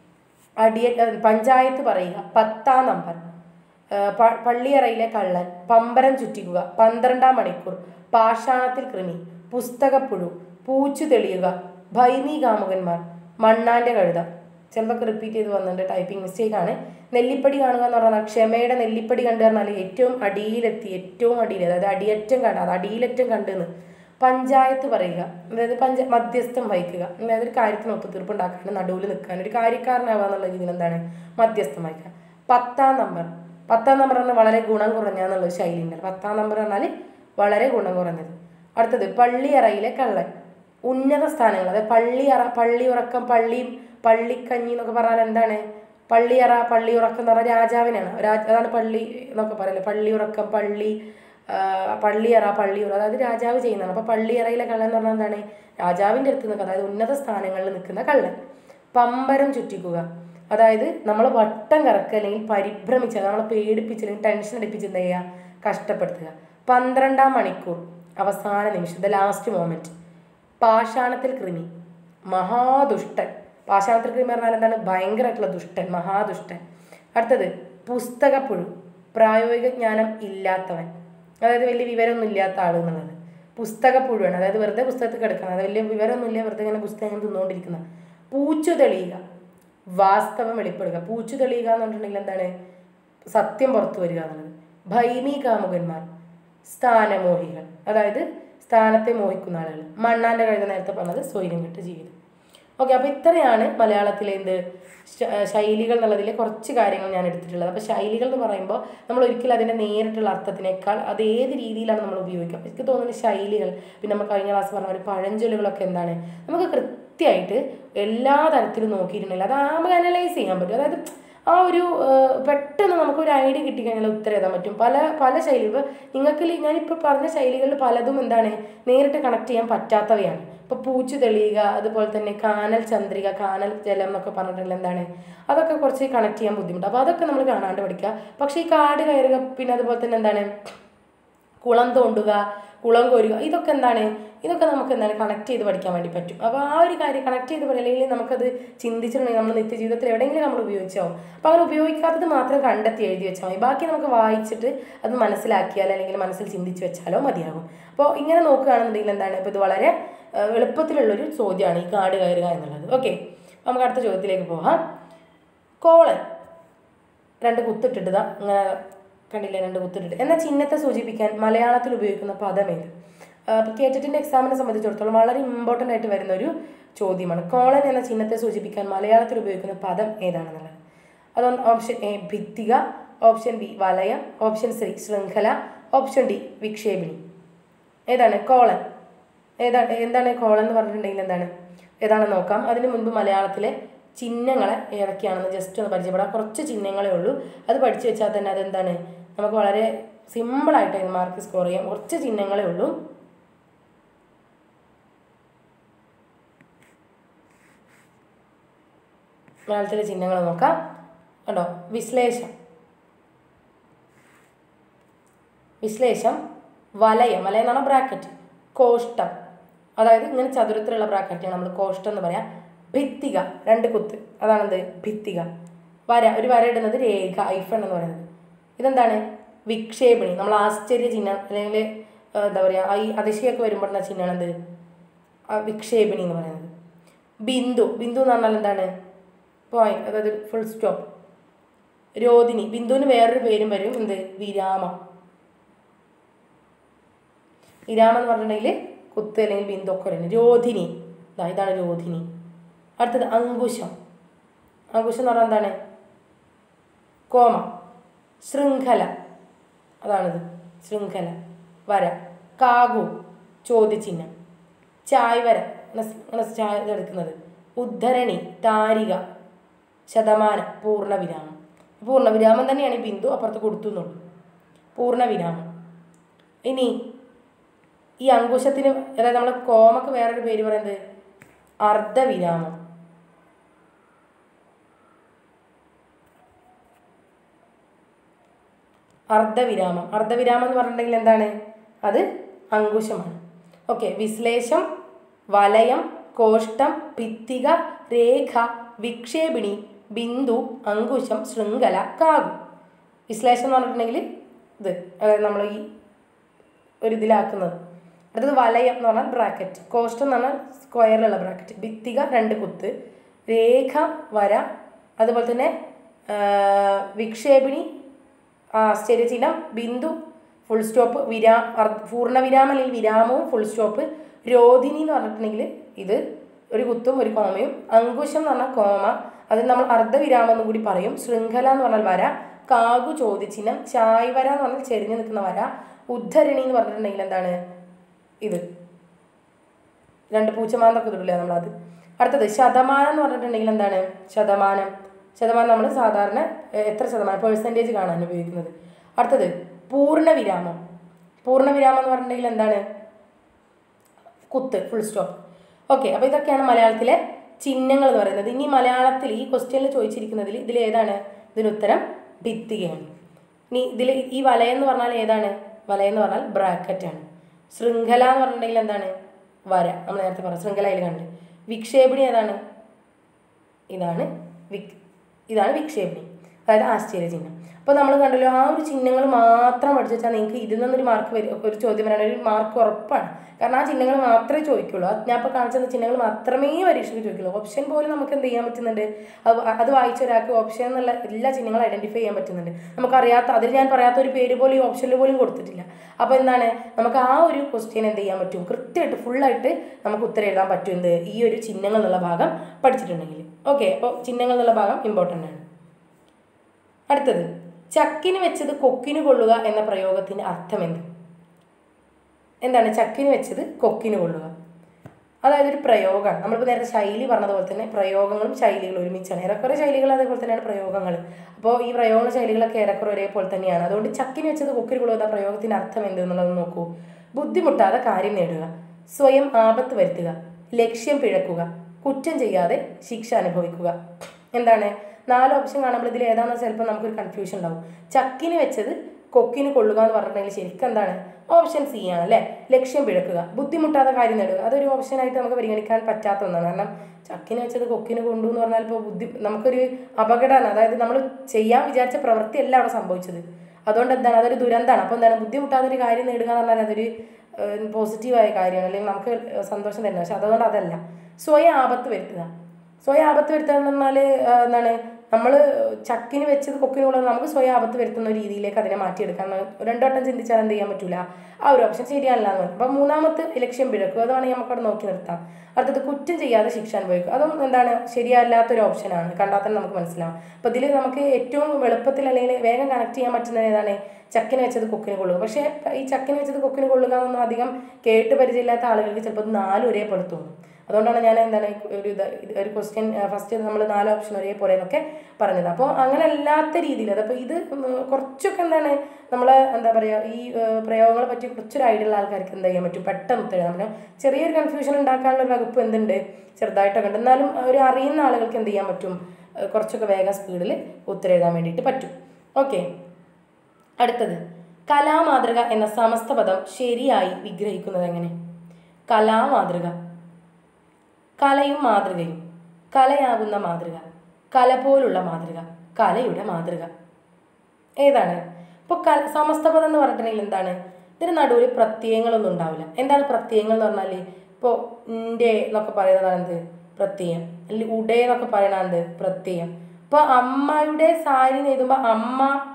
അടിയ ഏഹ് പഞ്ചായത്ത് പറയുക പത്താം നമ്പർ ഏഹ് പ- പള്ളിയറയിലെ കള്ളൻ പമ്പരം ചുറ്റിക്കുക പന്ത്രണ്ടാം മണിക്കൂർ പാഷാണത്തിൽ കൃമി പുസ്തകപ്പുഴു പൂച്ചു തെളിയുക ഭൈമി കാമുകന്മാർ മണ്ണാന്റെ കഴുത ചിലതൊക്കെ റിപ്പീറ്റ് ചെയ്ത് വന്നിട്ടുണ്ട് ടൈപ്പിംഗ് മിസ്റ്റേക്ക് ആണ് നെല്ലിപ്പടി കാണുക എന്ന് പറഞ്ഞാൽ ക്ഷമയുടെ നെല്ലിപ്പടി കണ്ടു പറഞ്ഞാൽ ഏറ്റവും അടിയിലെത്തി ഏറ്റവും അടിയിൽ അതായത് അടിയറ്റം കണ്ട അത് അടിയിലറ്റം കണ്ടെന്ന് പഞ്ചായത്ത് പറയുക അതായത് പഞ്ച മധ്യസ്ഥം വഹിക്കുക അതായത് ഒരു കാര്യത്തിന് ഒത്തുതീർപ്പ് ഉണ്ടാക്കാൻ നടുവിൽ നിൽക്കാൻ ഒരു കാര്യക്കാരനാവുക എന്നുള്ള രീതിയിൽ എന്താണ് മധ്യസ്ഥം വഹിക്കുക പത്താം നമ്പർ പത്താം നമ്പർ പറഞ്ഞാൽ വളരെ ഗുണം കുറഞ്ഞ എന്നുള്ള ഒരു ശൈലി ഉണ്ട് പത്താം നമ്പർ പറഞ്ഞാൽ വളരെ ഗുണം കുറഞ്ഞത് അടുത്തത് പള്ളിയറയിലെ കള്ളൻ ഉന്നത സ്ഥാനങ്ങൾ അതായത് പള്ളിയറ പള്ളി ഉറക്കം പള്ളി പള്ളിക്കഞ്ഞി എന്നൊക്കെ പറഞ്ഞാൽ എന്താണ് പള്ളിയറ പള്ളി ഉറക്കം എന്ന് പറഞ്ഞാൽ രാജാവിനാണ് രാജ അതാണ് പള്ളി എന്നൊക്കെ പറയല്ലേ പള്ളി ഉറക്കം പള്ളി ആ, പള്ളിയറ പള്ളിയുറ അതായത് രാജാവ് ചെയ്യുന്നതാണ് അപ്പോൾ പള്ളിയറയിലെ കള്ളൻ എന്ന് പറഞ്ഞാൽ എന്താണ് രാജാവിൻ്റെ അടുത്ത് നിൽക്കുക അതായത് ഉന്നത സ്ഥാനങ്ങളിൽ നിൽക്കുന്ന കള്ളൻ പമ്പരം ചുറ്റിക്കുക അതായത് നമ്മൾ വട്ടം കറക്കുക അല്ലെങ്കിൽ പരിഭ്രമിച്ച് നമ്മളെ പേടിപ്പിച്ച് അല്ലെങ്കിൽ ടെൻഷൻ അടിപ്പിച്ച് എന്ത് ചെയ്യുക കഷ്ടപ്പെടുത്തുക പന്ത്രണ്ടാം മണിക്കൂർ അവസാന നിമിഷം ദ ലാസ്റ്റ് മോമെന്റ് പാഷാണത്തിൽ കൃമി മഹാദുഷ്ടൻ പാഷാണത്തിൽ കൃമി പറഞ്ഞാൽ എന്താണ് ഭയങ്കരമായിട്ടുള്ള ദുഷ്ടൻ മഹാദുഷ്ടൻ അടുത്തത് പുസ്തകപ്പുഴു പ്രായോഗിക ജ്ഞാനം ഇല്ലാത്തവൻ അതായത് വലിയ വിവരമൊന്നും ഇല്ലാത്ത ആൾ എന്നുള്ളത് പുസ്തകപ്പുഴുവാണ് അതായത് വെറുതെ പുസ്തകത്തിൽ കിടക്കണം അതായത് വലിയ വിവരമൊന്നുമില്ല വെറുതെ ഇങ്ങനെ പുസ്തകം തിന്നുകൊണ്ടിരിക്കുന്ന പൂച്ചു തെളിയുക വാസ്തവം വെളിപ്പെടുക പൂച്ചു തെളിയുക എന്ന് പറഞ്ഞിട്ടുണ്ടെങ്കിൽ എന്താണ് സത്യം പുറത്തു വരിക എന്നുള്ളത് ഭൈമി കാമുകന്മാർ സ്ഥാനമോഹികൾ അതായത് സ്ഥാനത്തെ മോഹിക്കുന്ന ആളുകൾ മണ്ണാന്റെ കഴുത നേരത്തെ പറഞ്ഞത് സ്വൈര്യം കെട്ട ജീവിതം ഓക്കെ അപ്പോൾ ഇത്രയാണ് മലയാളത്തിലെ എന്ത് ശ- ശൈലികൾ എന്നുള്ളതിൽ കുറച്ച് കാര്യങ്ങൾ ഞാൻ എടുത്തിട്ടുള്ളത് അപ്പോൾ ശൈലികൾ എന്ന് പറയുമ്പോൾ നമ്മൾ ഒരിക്കലും അതിൻ്റെ നേരിട്ടുള്ള അർത്ഥത്തിനേക്കാൾ അത് ഏത് രീതിയിലാണ് നമ്മൾ ഉപയോഗിക്കുക അപ്പോൾ എനിക്ക് തോന്നുന്നു ശൈലികൾ പിന്നെ നമ്മൾ കഴിഞ്ഞ ക്ലാസ് പറഞ്ഞ ഒരു പഴഞ്ചൊല്ലുകളൊക്കെ എന്താണ് നമുക്ക് കൃത്യമായിട്ട് എല്ലാ തരത്തിലും നോക്കിയിട്ടുണ്ടെങ്കിൽ അത് നമുക്ക് അനലൈസ് ചെയ്യാൻ പറ്റും അതായത് ആ ഒരു ഏഹ്, പെട്ടെന്ന് നമുക്ക് ഒരു ഐഡിയ കിട്ടിക്കഴിഞ്ഞാൽ ഉത്തരം എഴുതാൻ പറ്റും പല പല ശൈലി ഇപ്പോൾ നിങ്ങൾക്ക് ഞാനിപ്പോൾ പറഞ്ഞ ശൈലികളിൽ പലതും എന്താണ് നേരിട്ട് കണക്ട് ചെയ്യാൻ പറ്റാത്തവയാണ് ഇപ്പോൾ പൂച്ചു തെളിയുക അതുപോലെ തന്നെ കാനൽ ചന്ദ്രിക കാനൽ ജലം എന്നൊക്കെ പറഞ്ഞിട്ടുള്ള എന്താണ് അതൊക്കെ കുറച്ച് കണക്ട് ചെയ്യാൻ ബുദ്ധിമുട്ട് അപ്പോൾ അതൊക്കെ നമ്മൾ കാണാണ്ട് പഠിക്കുക പക്ഷേ ഈ കാട് കയറുക പിന്നെ അതുപോലെ തന്നെ എന്താണ് കുളം തോണ്ടുക കുളം കോരുക ഇതൊക്കെ എന്താണ് ഇതൊക്കെ നമുക്ക് എന്താണ് കണക്ട് ചെയ്ത് പഠിക്കാൻ വേണ്ടി പറ്റും അപ്പോൾ ആ ഒരു കാര്യം കണക്ട് ചെയ്ത് പഠി- അല്ലെങ്കിൽ നമുക്കത് ചിന്തിച്ചിട്ടുണ്ടെങ്കിൽ നമ്മൾ നിത്യജീവിതത്തിൽ എവിടെയെങ്കിലും നമ്മൾ ഉപയോഗിച്ചാവും അപ്പോൾ അങ്ങനെ ഉപയോഗിക്കാത്തത് മാത്രം കണ്ടെത്തി എഴുതി വെച്ചാൽ മതി ബാക്കി നമുക്ക് വായിച്ചിട്ട് അത് മനസ്സിലാക്കിയാലോ അല്ലെങ്കിൽ മനസ്സിൽ ചിന്തിച്ച് വെച്ചാലോ മതിയാകും അപ്പോൾ ഇങ്ങനെ നോക്കുകയാണെന്നുണ്ടെങ്കിൽ എന്താണ് ഇപ്പോൾ ഇത് വളരെ ആ, എളുപ്പത്തിലുള്ളൊരു ചോദ്യമാണ് ഈ കാട് കയറുക എന്നുള്ളത് ഓക്കെ നമുക്ക് അടുത്ത ചോദ്യത്തിലേക്ക് പോകാം കോളൻ രണ്ട് കുത്തിട്ടിട്ട് ദാ ഇങ്ങനെ കണ്ടില്ലേ രണ്ട് കുത്തിട്ടിട്ട് എന്ന ചിഹ്നത്തെ സൂചിപ്പിക്കാൻ മലയാളത്തിൽ ഉപയോഗിക്കുന്ന പദം ഏത് അപ്പോൾ കേറ്ററ്റിൻ്റെ എക്സാമിനെ സംബന്ധിച്ചിടത്തോളം വളരെ ഇമ്പോർട്ടൻ്റ് ആയിട്ട് വരുന്ന ഒരു ചോദ്യമാണ് കോളൻ എന്ന ചിഹ്നത്തെ സൂചിപ്പിക്കാൻ മലയാളത്തിൽ ഉപയോഗിക്കുന്ന പദം ഏതാണെന്നുള്ളത് അതൊന്ന് ഓപ്ഷൻ എ ഭിത്തിക ഓപ്ഷൻ ബി വലയം ഓപ്ഷൻ സി ശൃംഖല ഓപ്ഷൻ ഡി വിക്ഷേപിണി ഏതാണ് കോളൻ ഏതാണ് എന്താണ് കോളൻ എന്ന് പറഞ്ഞിട്ടുണ്ടെങ്കിൽ എന്താണ് ഏതാണെന്ന് നോക്കാം അതിന് മുൻപ് മലയാളത്തിലെ ചിഹ്നങ്ങളെ ഏതൊക്കെയാണെന്ന് ജസ്റ്റ് ഒന്ന് പരിചയപ്പെടാം കുറച്ച് ചിഹ്നങ്ങളേ ഉള്ളൂ അത് പഠിച്ചു വെച്ചാൽ തന്നെ അതെന്താണ് നമുക്ക് വളരെ സിമ്പിളായിട്ട് മാർക്ക് സ്കോർ ചെയ്യാം കുറച്ച് ചിഹ്നങ്ങളേ ഉള്ളൂ മലയാളത്തിലെ ചിഹ്നങ്ങൾ നോക്കാം കണ്ടോ വിശ്ലേഷം വിശ്ലേഷം വലയം വലയം എന്ന് പറഞ്ഞാൽ ബ്രാക്കറ്റ് കോഷ്ടം അതായത് ഇങ്ങനെ ചതുരത്തിലുള്ള ബ്രാക്കറ്റാണ് നമ്മൾ കോഷ്ടം എന്ന് പറയാം ഭിത്തിക രണ്ട് കുത്ത് അതാണെന്ത് ഭിത്തിക വര ഒരു വര ഇടുന്നത് രേഖ ഐഫൺ എന്ന് പറയുന്നത് ഇതെന്താണ് വിക്ഷേപണി നമ്മൾ ആശ്ചര്യ ചിഹ്നം അല്ലെങ്കിൽ ഏഹ്, എന്താ പറയുക ഈ അതിശയൊക്കെ വരുമ്പോഴുള്ള ചിഹ്നമാണ് എന്ത് ആ വിക്ഷേപണി എന്ന് പറയുന്നത് ബിന്ദു ബിന്ദു എന്ന് പറഞ്ഞാൽ എന്താണ് പോയിന്റ് അതായത് ഫുൾ സ്റ്റോപ്പ് രോദിനി ബിന്ദുവിന് വേറൊരു പേരും വരും എന്ത് വിരാമം വിരാമം എന്ന് പറഞ്ഞിട്ടുണ്ടെങ്കിൽ കുത്ത് അല്ലെങ്കിൽ ബിന്ദു ഒക്കെ വരുന്നത് രോധിനി ദാ ഇതാണ് രോധിനി അടുത്തത് അങ്കുശം അങ്കുശം എന്ന് പറഞ്ഞാൽ എന്താണ് കോമ ശൃംഖല അതാണിത് ശൃംഖല വര കാകു ചോദ്യചിഹ്നം ചായ് വര ഇങ്ങനെ- ഇങ്ങനെ ചായ എടുക്കുന്നത് ഉദ്ധരണി താരിക ശതമാനം പൂർണ്ണവിരാമം പൂർണ്ണവിരാമം തന്നെയാണ് ഈ ബിന്ദു അപ്പുറത്ത് കൊടുത്തു എന്നുള്ളൂ പൂർണ്ണവിരാമം ഇനി ഈ അങ്കുശത്തിന് അതായത് നമ്മളെ കോമക്ക് വേറൊരു പേര് പറയുന്നത് അർദ്ധവിരാമം അർദ്ധവിരാമം അർദ്ധവിരാമം എന്ന് പറഞ്ഞിട്ടുണ്ടെങ്കിൽ എന്താണ് അത് അങ്കുശമാണ് ഓക്കെ വിശ്ലേഷം വലയം കോഷ്ടം ഭിത്തിക രേഖ വിക്ഷേപിണി ബിന്ദു അങ്കുശം ശൃംഖല കാകു വിശ്ലേഷം എന്ന് പറഞ്ഞിട്ടുണ്ടെങ്കിൽ ഇത് അതായത് നമ്മൾ ഈ ഒരു ഇതിലാക്കുന്നത് അടുത്തത് വലയം എന്ന് പറഞ്ഞാൽ ബ്രാക്കറ്റ് കോഷ്ടം എന്ന് പറഞ്ഞാൽ സ്ക്വയറിലുള്ള ബ്രാക്കറ്റ് ഭിത്തിക രണ്ട് കുത്ത് രേഖ വര അതുപോലെ തന്നെ ആ, വിക്ഷേപിണി ആശ്ചര്യചിഹ്നം ബിന്ദു ഫുൾ സ്റ്റോപ്പ് വിരാ അർദ്ധ- പൂർണ്ണവിരാമം അല്ലെങ്കിൽ വിരാമവും ഫുൾ സ്റ്റോപ്പ് രോധിനി എന്ന് പറഞ്ഞിട്ടുണ്ടെങ്കിൽ ഇത് ഒരു കുത്തും ഒരു കോമയും അങ്കുശം എന്ന് പറഞ്ഞാൽ കോമ അത് നമ്മൾ അർദ്ധവിരാമം എന്നും കൂടി പറയും ശൃംഖല എന്ന് പറഞ്ഞാൽ വര കാകു ചോദ്യചിഹ്നം ചായ് വര എന്ന് പറഞ്ഞാൽ ചെരിഞ്ഞു നിൽക്കുന്ന വര ഉദ്ധരണി എന്ന് പറഞ്ഞിട്ടുണ്ടെങ്കിൽ എന്താണ് ഇത് രണ്ട് പൂച്ചമാന്തൊക്കെ ഇടില്ല നമ്മളത് അടുത്തത് ശതമാനം എന്ന് പറഞ്ഞിട്ടുണ്ടെങ്കിൽ എന്താണ് ശതമാനം ശതമാനം നമ്മൾ സാധാരണ ഏഹ്, എത്ര ശതമാനം പേഴ്സൻറ്റേജ് കാണാൻ ഉപയോഗിക്കുന്നത് അടുത്തത് പൂർണ്ണവിരാമം പൂർണ്ണവിരാമം എന്ന് പറഞ്ഞിട്ടുണ്ടെങ്കിൽ എന്താണ് കുത്ത് ഫുൾ സ്റ്റോപ്പ് ഓക്കെ അപ്പോൾ ഇതൊക്കെയാണ് മലയാളത്തിലെ ചിഹ്നങ്ങൾ എന്ന് പറയുന്നത് ഇനി മലയാളത്തിൽ ഈ ക്വസ്റ്റ്യനിൽ ചോദിച്ചിരിക്കുന്നതിൽ ഇതിൽ ഏതാണ് ഇതിന് ഉത്തരം ഭിത്തികയാണ് ഇനി ഇതിൽ ഈ വലയം എന്ന് പറഞ്ഞാൽ ഏതാണ് വലയം എന്ന് പറഞ്ഞാൽ ബ്രാക്കറ്റാണ് ശൃംഖല എന്ന് പറഞ്ഞിട്ടുണ്ടെങ്കിൽ എന്താണ് വര നമ്മൾ നേരത്തെ പറഞ്ഞു ശൃംഖലയിൽ കണ്ട് വിക്ഷേപിണി ഏതാണ് ഇതാണ് വിക് ഇതാണ് വിക്ഷേപിണി അതായത് ആശ്ചര്യചിഹ്നം അപ്പോൾ നമ്മൾ കണ്ടല്ലോ ആ ഒരു ചിഹ്നങ്ങൾ മാത്രം പഠിച്ചു വെച്ചാൽ നിങ്ങൾക്ക് ഇതിൽ നിന്നൊരു മാർക്ക് വരും ഒരു ചോദ്യം വരാൻ ഒരു മാർക്ക് ഉറപ്പാണ് കാരണം ആ ചിഹ്നങ്ങൾ മാത്രമേ ചോദിക്കുള്ളൂ അത് ഞാൻ ഇപ്പോൾ കാണിച്ച ചിഹ്നങ്ങൾ മാത്രമേ പരീക്ഷയ്ക്ക് ചോദിക്കുള്ളൂ ഓപ്ഷൻ പോലും നമുക്ക് എന്ത് ചെയ്യാൻ പറ്റുന്നുണ്ട് അത് അത് വായിച്ച ഒരാൾക്ക് ഓപ്ഷൻ എന്നുള്ള എല്ലാ ചിഹ്നങ്ങളും ഐഡൻറ്റിഫൈ ചെയ്യാൻ പറ്റുന്നുണ്ട് നമുക്കറിയാത്ത അതിൽ ഞാൻ പറയാത്ത ഒരു പേര് പോലും ഈ ഓപ്ഷനിൽ പോലും കൊടുത്തിട്ടില്ല അപ്പോൾ എന്താണ് നമുക്ക് ആ ഒരു ക്വസ്റ്റ്യൻ എന്ത് ചെയ്യാൻ പറ്റും കൃത്യമായിട്ട് ഫുള്ളായിട്ട് നമുക്ക് ഉത്തരം എഴുതാൻ പറ്റും എന്ത് ഈ ഒരു ചിഹ്നങ്ങൾ എന്നുള്ള ഭാഗം പഠിച്ചിട്ടുണ്ടെങ്കിൽ ഓക്കെ അപ്പോൾ ചിഹ്നങ്ങൾ എന്നുള്ള ഭാഗം ഇമ്പോർട്ടൻ്റ് ആണ് അടുത്തത് ചക്കിന് വെച്ചത് കൊക്കിന് കൊള്ളുക എന്ന പ്രയോഗത്തിൻ്റെ അർത്ഥം എന്ത് എന്താണ് ചക്കിന് വെച്ചത് കൊക്കിന് കൊള്ളുക അതായത് ഒരു പ്രയോഗമാണ് നമ്മളിപ്പോൾ നേരത്തെ ശൈലി പറഞ്ഞതുപോലെ തന്നെ പ്രയോഗങ്ങളും ശൈലികളും ഒരുമിച്ചാണ് ഏറെക്കുറെ ശൈലികൾ അതേപോലെ തന്നെയാണ് പ്രയോഗങ്ങൾ അപ്പോൾ ഈ പ്രയോഗങ്ങളും ശൈലികളൊക്കെ ഏറെക്കുറെ ഒരേപോലെ തന്നെയാണ് അതുകൊണ്ട് ചക്കിന് വെച്ചത് കൊക്കിന് കൊള്ളുക എന്ന പ്രയോഗത്തിൻ്റെ അർത്ഥം എന്ത് എന്നുള്ളത് നോക്കൂ ബുദ്ധിമുട്ടാതെ കാര്യം നേടുക സ്വയം ആപത്ത് വരുത്തുക ലക്ഷ്യം പിഴക്കുക കുറ്റം ചെയ്യാതെ ശിക്ഷ അനുഭവിക്കുക എന്താണ് നാല് ഓപ്ഷൻ കാണുമ്പോൾ ഇതിൽ ഏതാണെന്ന് ചിലപ്പോൾ നമുക്കൊരു കൺഫ്യൂഷൻ ഉണ്ടാവും ചക്കിന് വെച്ചത് കൊക്കിന് കൊള്ളുക എന്ന് പറഞ്ഞിട്ടുണ്ടെങ്കിൽ ശരിക്കും എന്താണ് ഓപ്ഷൻ സി ആണ് അല്ലേ ലക്ഷ്യം പിഴക്കുക ബുദ്ധിമുട്ടാതെ കാര്യം നേടുക അതൊരു ഓപ്ഷനായിട്ട് നമുക്ക് പരിഗണിക്കാൻ പറ്റാത്ത ഒന്നാണ് കാരണം ചക്കിന് വെച്ചത് കൊക്കിന് കൊണ്ടു എന്ന് പറഞ്ഞാൽ ഇപ്പോൾ ബുദ്ധി നമുക്കൊരു അപകടമാണ് അതായത് നമ്മൾ ചെയ്യാൻ വിചാരിച്ച പ്രവൃത്തിയല്ല അവിടെ സംഭവിച്ചത് അതുകൊണ്ട് എന്താണ് അതൊരു ദുരന്തമാണ് അപ്പോൾ എന്താണ് ബുദ്ധിമുട്ടാതെ ഒരു കാര്യം നേടുക എന്ന് പറഞ്ഞാൽ അതൊരു പോസിറ്റീവായ കാര്യമാണ് അല്ലെങ്കിൽ നമുക്ക് സന്തോഷം തരുന്നത് പക്ഷെ അതുകൊണ്ട് അതല്ല സ്വയം ആപത്ത് വരുത്തുക സ്വയം ആപത്ത് വരുത്തുക എന്ന് പറഞ്ഞാൽ എന്താണ് നമ്മൾ ചക്കിന് വെച്ചത് കൊക്കിന് കൊള്ളുന്നത് നമുക്ക് സ്വയം ആപത്ത് വരുത്തുന്ന രീതിയിലേക്ക് അതിനെ മാറ്റിയെടുക്കാൻ രണ്ടു വട്ടം ചിന്തിച്ചാൽ എന്ത് ചെയ്യാൻ പറ്റില്ല ആ ഒരു ഓപ്ഷൻ ശരിയല്ല എന്ന് പറയും അപ്പം മൂന്നാമത്തെ ലക്ഷ്യം പിഴക്കുക അതാണെങ്കിൽ നമുക്കവിടെ നോക്കി നിർത്താം അടുത്തത് കുറ്റം ചെയ്യാതെ ശിക്ഷ അനുഭവിക്കുക അതും എന്താണ് ശരിയല്ലാത്തൊരു ഓപ്ഷനാണ് കണ്ടാൽ തന്നെ നമുക്ക് മനസ്സിലാവും അപ്പോൾ ഇതിൽ നമുക്ക് ഏറ്റവും എളുപ്പത്തിൽ അല്ലെങ്കിൽ വേഗം കണക്ട് ചെയ്യാൻ പറ്റുന്നത് ഏതാണ് ചക്കിന് വെച്ചത് കൊക്കിന് കൊള്ളുക പക്ഷേ ഈ ചക്കിന് വെച്ചത് കൊക്കിന് കൊള്ളുക എന്നൊന്നും അധികം കേട്ട് പരിചയമില്ലാത്ത ആളുകൾക്ക് ചിലപ്പോൾ ഇത് നാലും ഒരേപോലെ തോന്നും അതുകൊണ്ടാണ് ഞാൻ എന്താണ് ഒരു ഇത് ഇത് ഒരു ക്വസ്റ്റ്യൻ ഫസ്റ്റ് നമ്മൾ നാല് ഓപ്ഷൻ ഒരേപോലെ എന്നൊക്കെ പറഞ്ഞത് അപ്പോൾ അങ്ങനെ അല്ലാത്ത രീതിയിൽ അതപ്പോൾ ഇത് ഉം, കുറച്ചൊക്കെ എന്താണ് നമ്മൾ എന്താ പറയുക ഈ ഏർ, പ്രയോഗങ്ങളെ പറ്റി കുറച്ചൊരു ഐഡിയ ഉള്ള ആൾക്കാർക്ക് എന്താ ചെയ്യാൻ പറ്റും പെട്ടെന്ന് ഉത്തരം നമുക്ക് ചെറിയൊരു കൺഫ്യൂഷൻ ഉണ്ടാക്കാനുള്ള ഒരു വകുപ്പ് എന്തുണ്ട് ചെറുതായിട്ടൊക്കെ ഉണ്ട് എന്നാലും ഒരു അറിയുന്ന ആളുകൾക്ക് എന്ത് ചെയ്യാൻ പറ്റും ഏർ, കുറച്ചൊക്കെ വേഗം സ്പീഡിൽ ഉത്തരം എഴുതാൻ വേണ്ടിയിട്ട് പറ്റും ഓക്കെ അടുത്തത് കലാമാതൃക എന്ന സമസ്ത പദം ശരിയായി വിഗ്രഹിക്കുന്നത് എങ്ങനെ കലാമാതൃക കലയും മാതൃകയും കലയാകുന്ന മാതൃക കല പോലുള്ള മാതൃക കലയുടെ മാതൃക ഏതാണ് ഇപ്പോൾ കല സമസ്ത പദം എന്ന് പറഞ്ഞിട്ടുണ്ടെങ്കിൽ എന്താണ് ഇതിന് നടുവിൽ പ്രത്യയങ്ങളൊന്നും ഉണ്ടാവില്ല എന്താണ് പ്രത്യയങ്ങൾ എന്ന് പറഞ്ഞാൽ ഇപ്പോൾ ഇൻ്റെ എന്നൊക്കെ പറയുന്നതാണ് എന്ത് പ്രത്യയം അല്ലെങ്കിൽ ഉടേ എന്നൊക്കെ പറയണത് എന്ത് പ്രത്യയം ഇപ്പോൾ അമ്മയുടെ സാരി നെയ്തുമ്പോൾ അമ്മ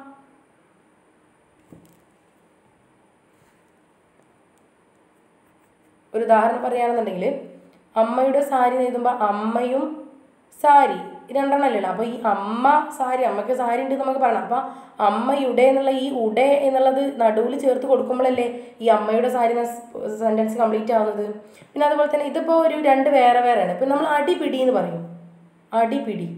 ഒരു ഉദാഹരണം പറയുകയാണെന്നുണ്ടെങ്കിൽ അമ്മയുടെ സാരി നെയ്തുമ്പോൾ അമ്മയും സാരി രണ്ടെണ്ണമല്ലല്ലോ അപ്പോൾ ഈ അമ്മ സാരി അമ്മയ്ക്ക് സാരി ഉണ്ട് നമുക്ക് പറയണം അപ്പോൾ അമ്മയുടെ എന്നുള്ള ഈ ഉടെ എന്നുള്ളത് നടുവിൽ ചേർത്ത് കൊടുക്കുമ്പോഴല്ലേ ഈ അമ്മയുടെ സാരി സെൻറ്റൻസ് കംപ്ലീറ്റ് ആവുന്നത് പിന്നെ അതുപോലെ തന്നെ ഇതിപ്പോൾ ഒരു രണ്ട് വേറെ വേറെയാണ് ഇപ്പം നമ്മൾ അടിപിടി എന്ന് പറയും അടിപിടി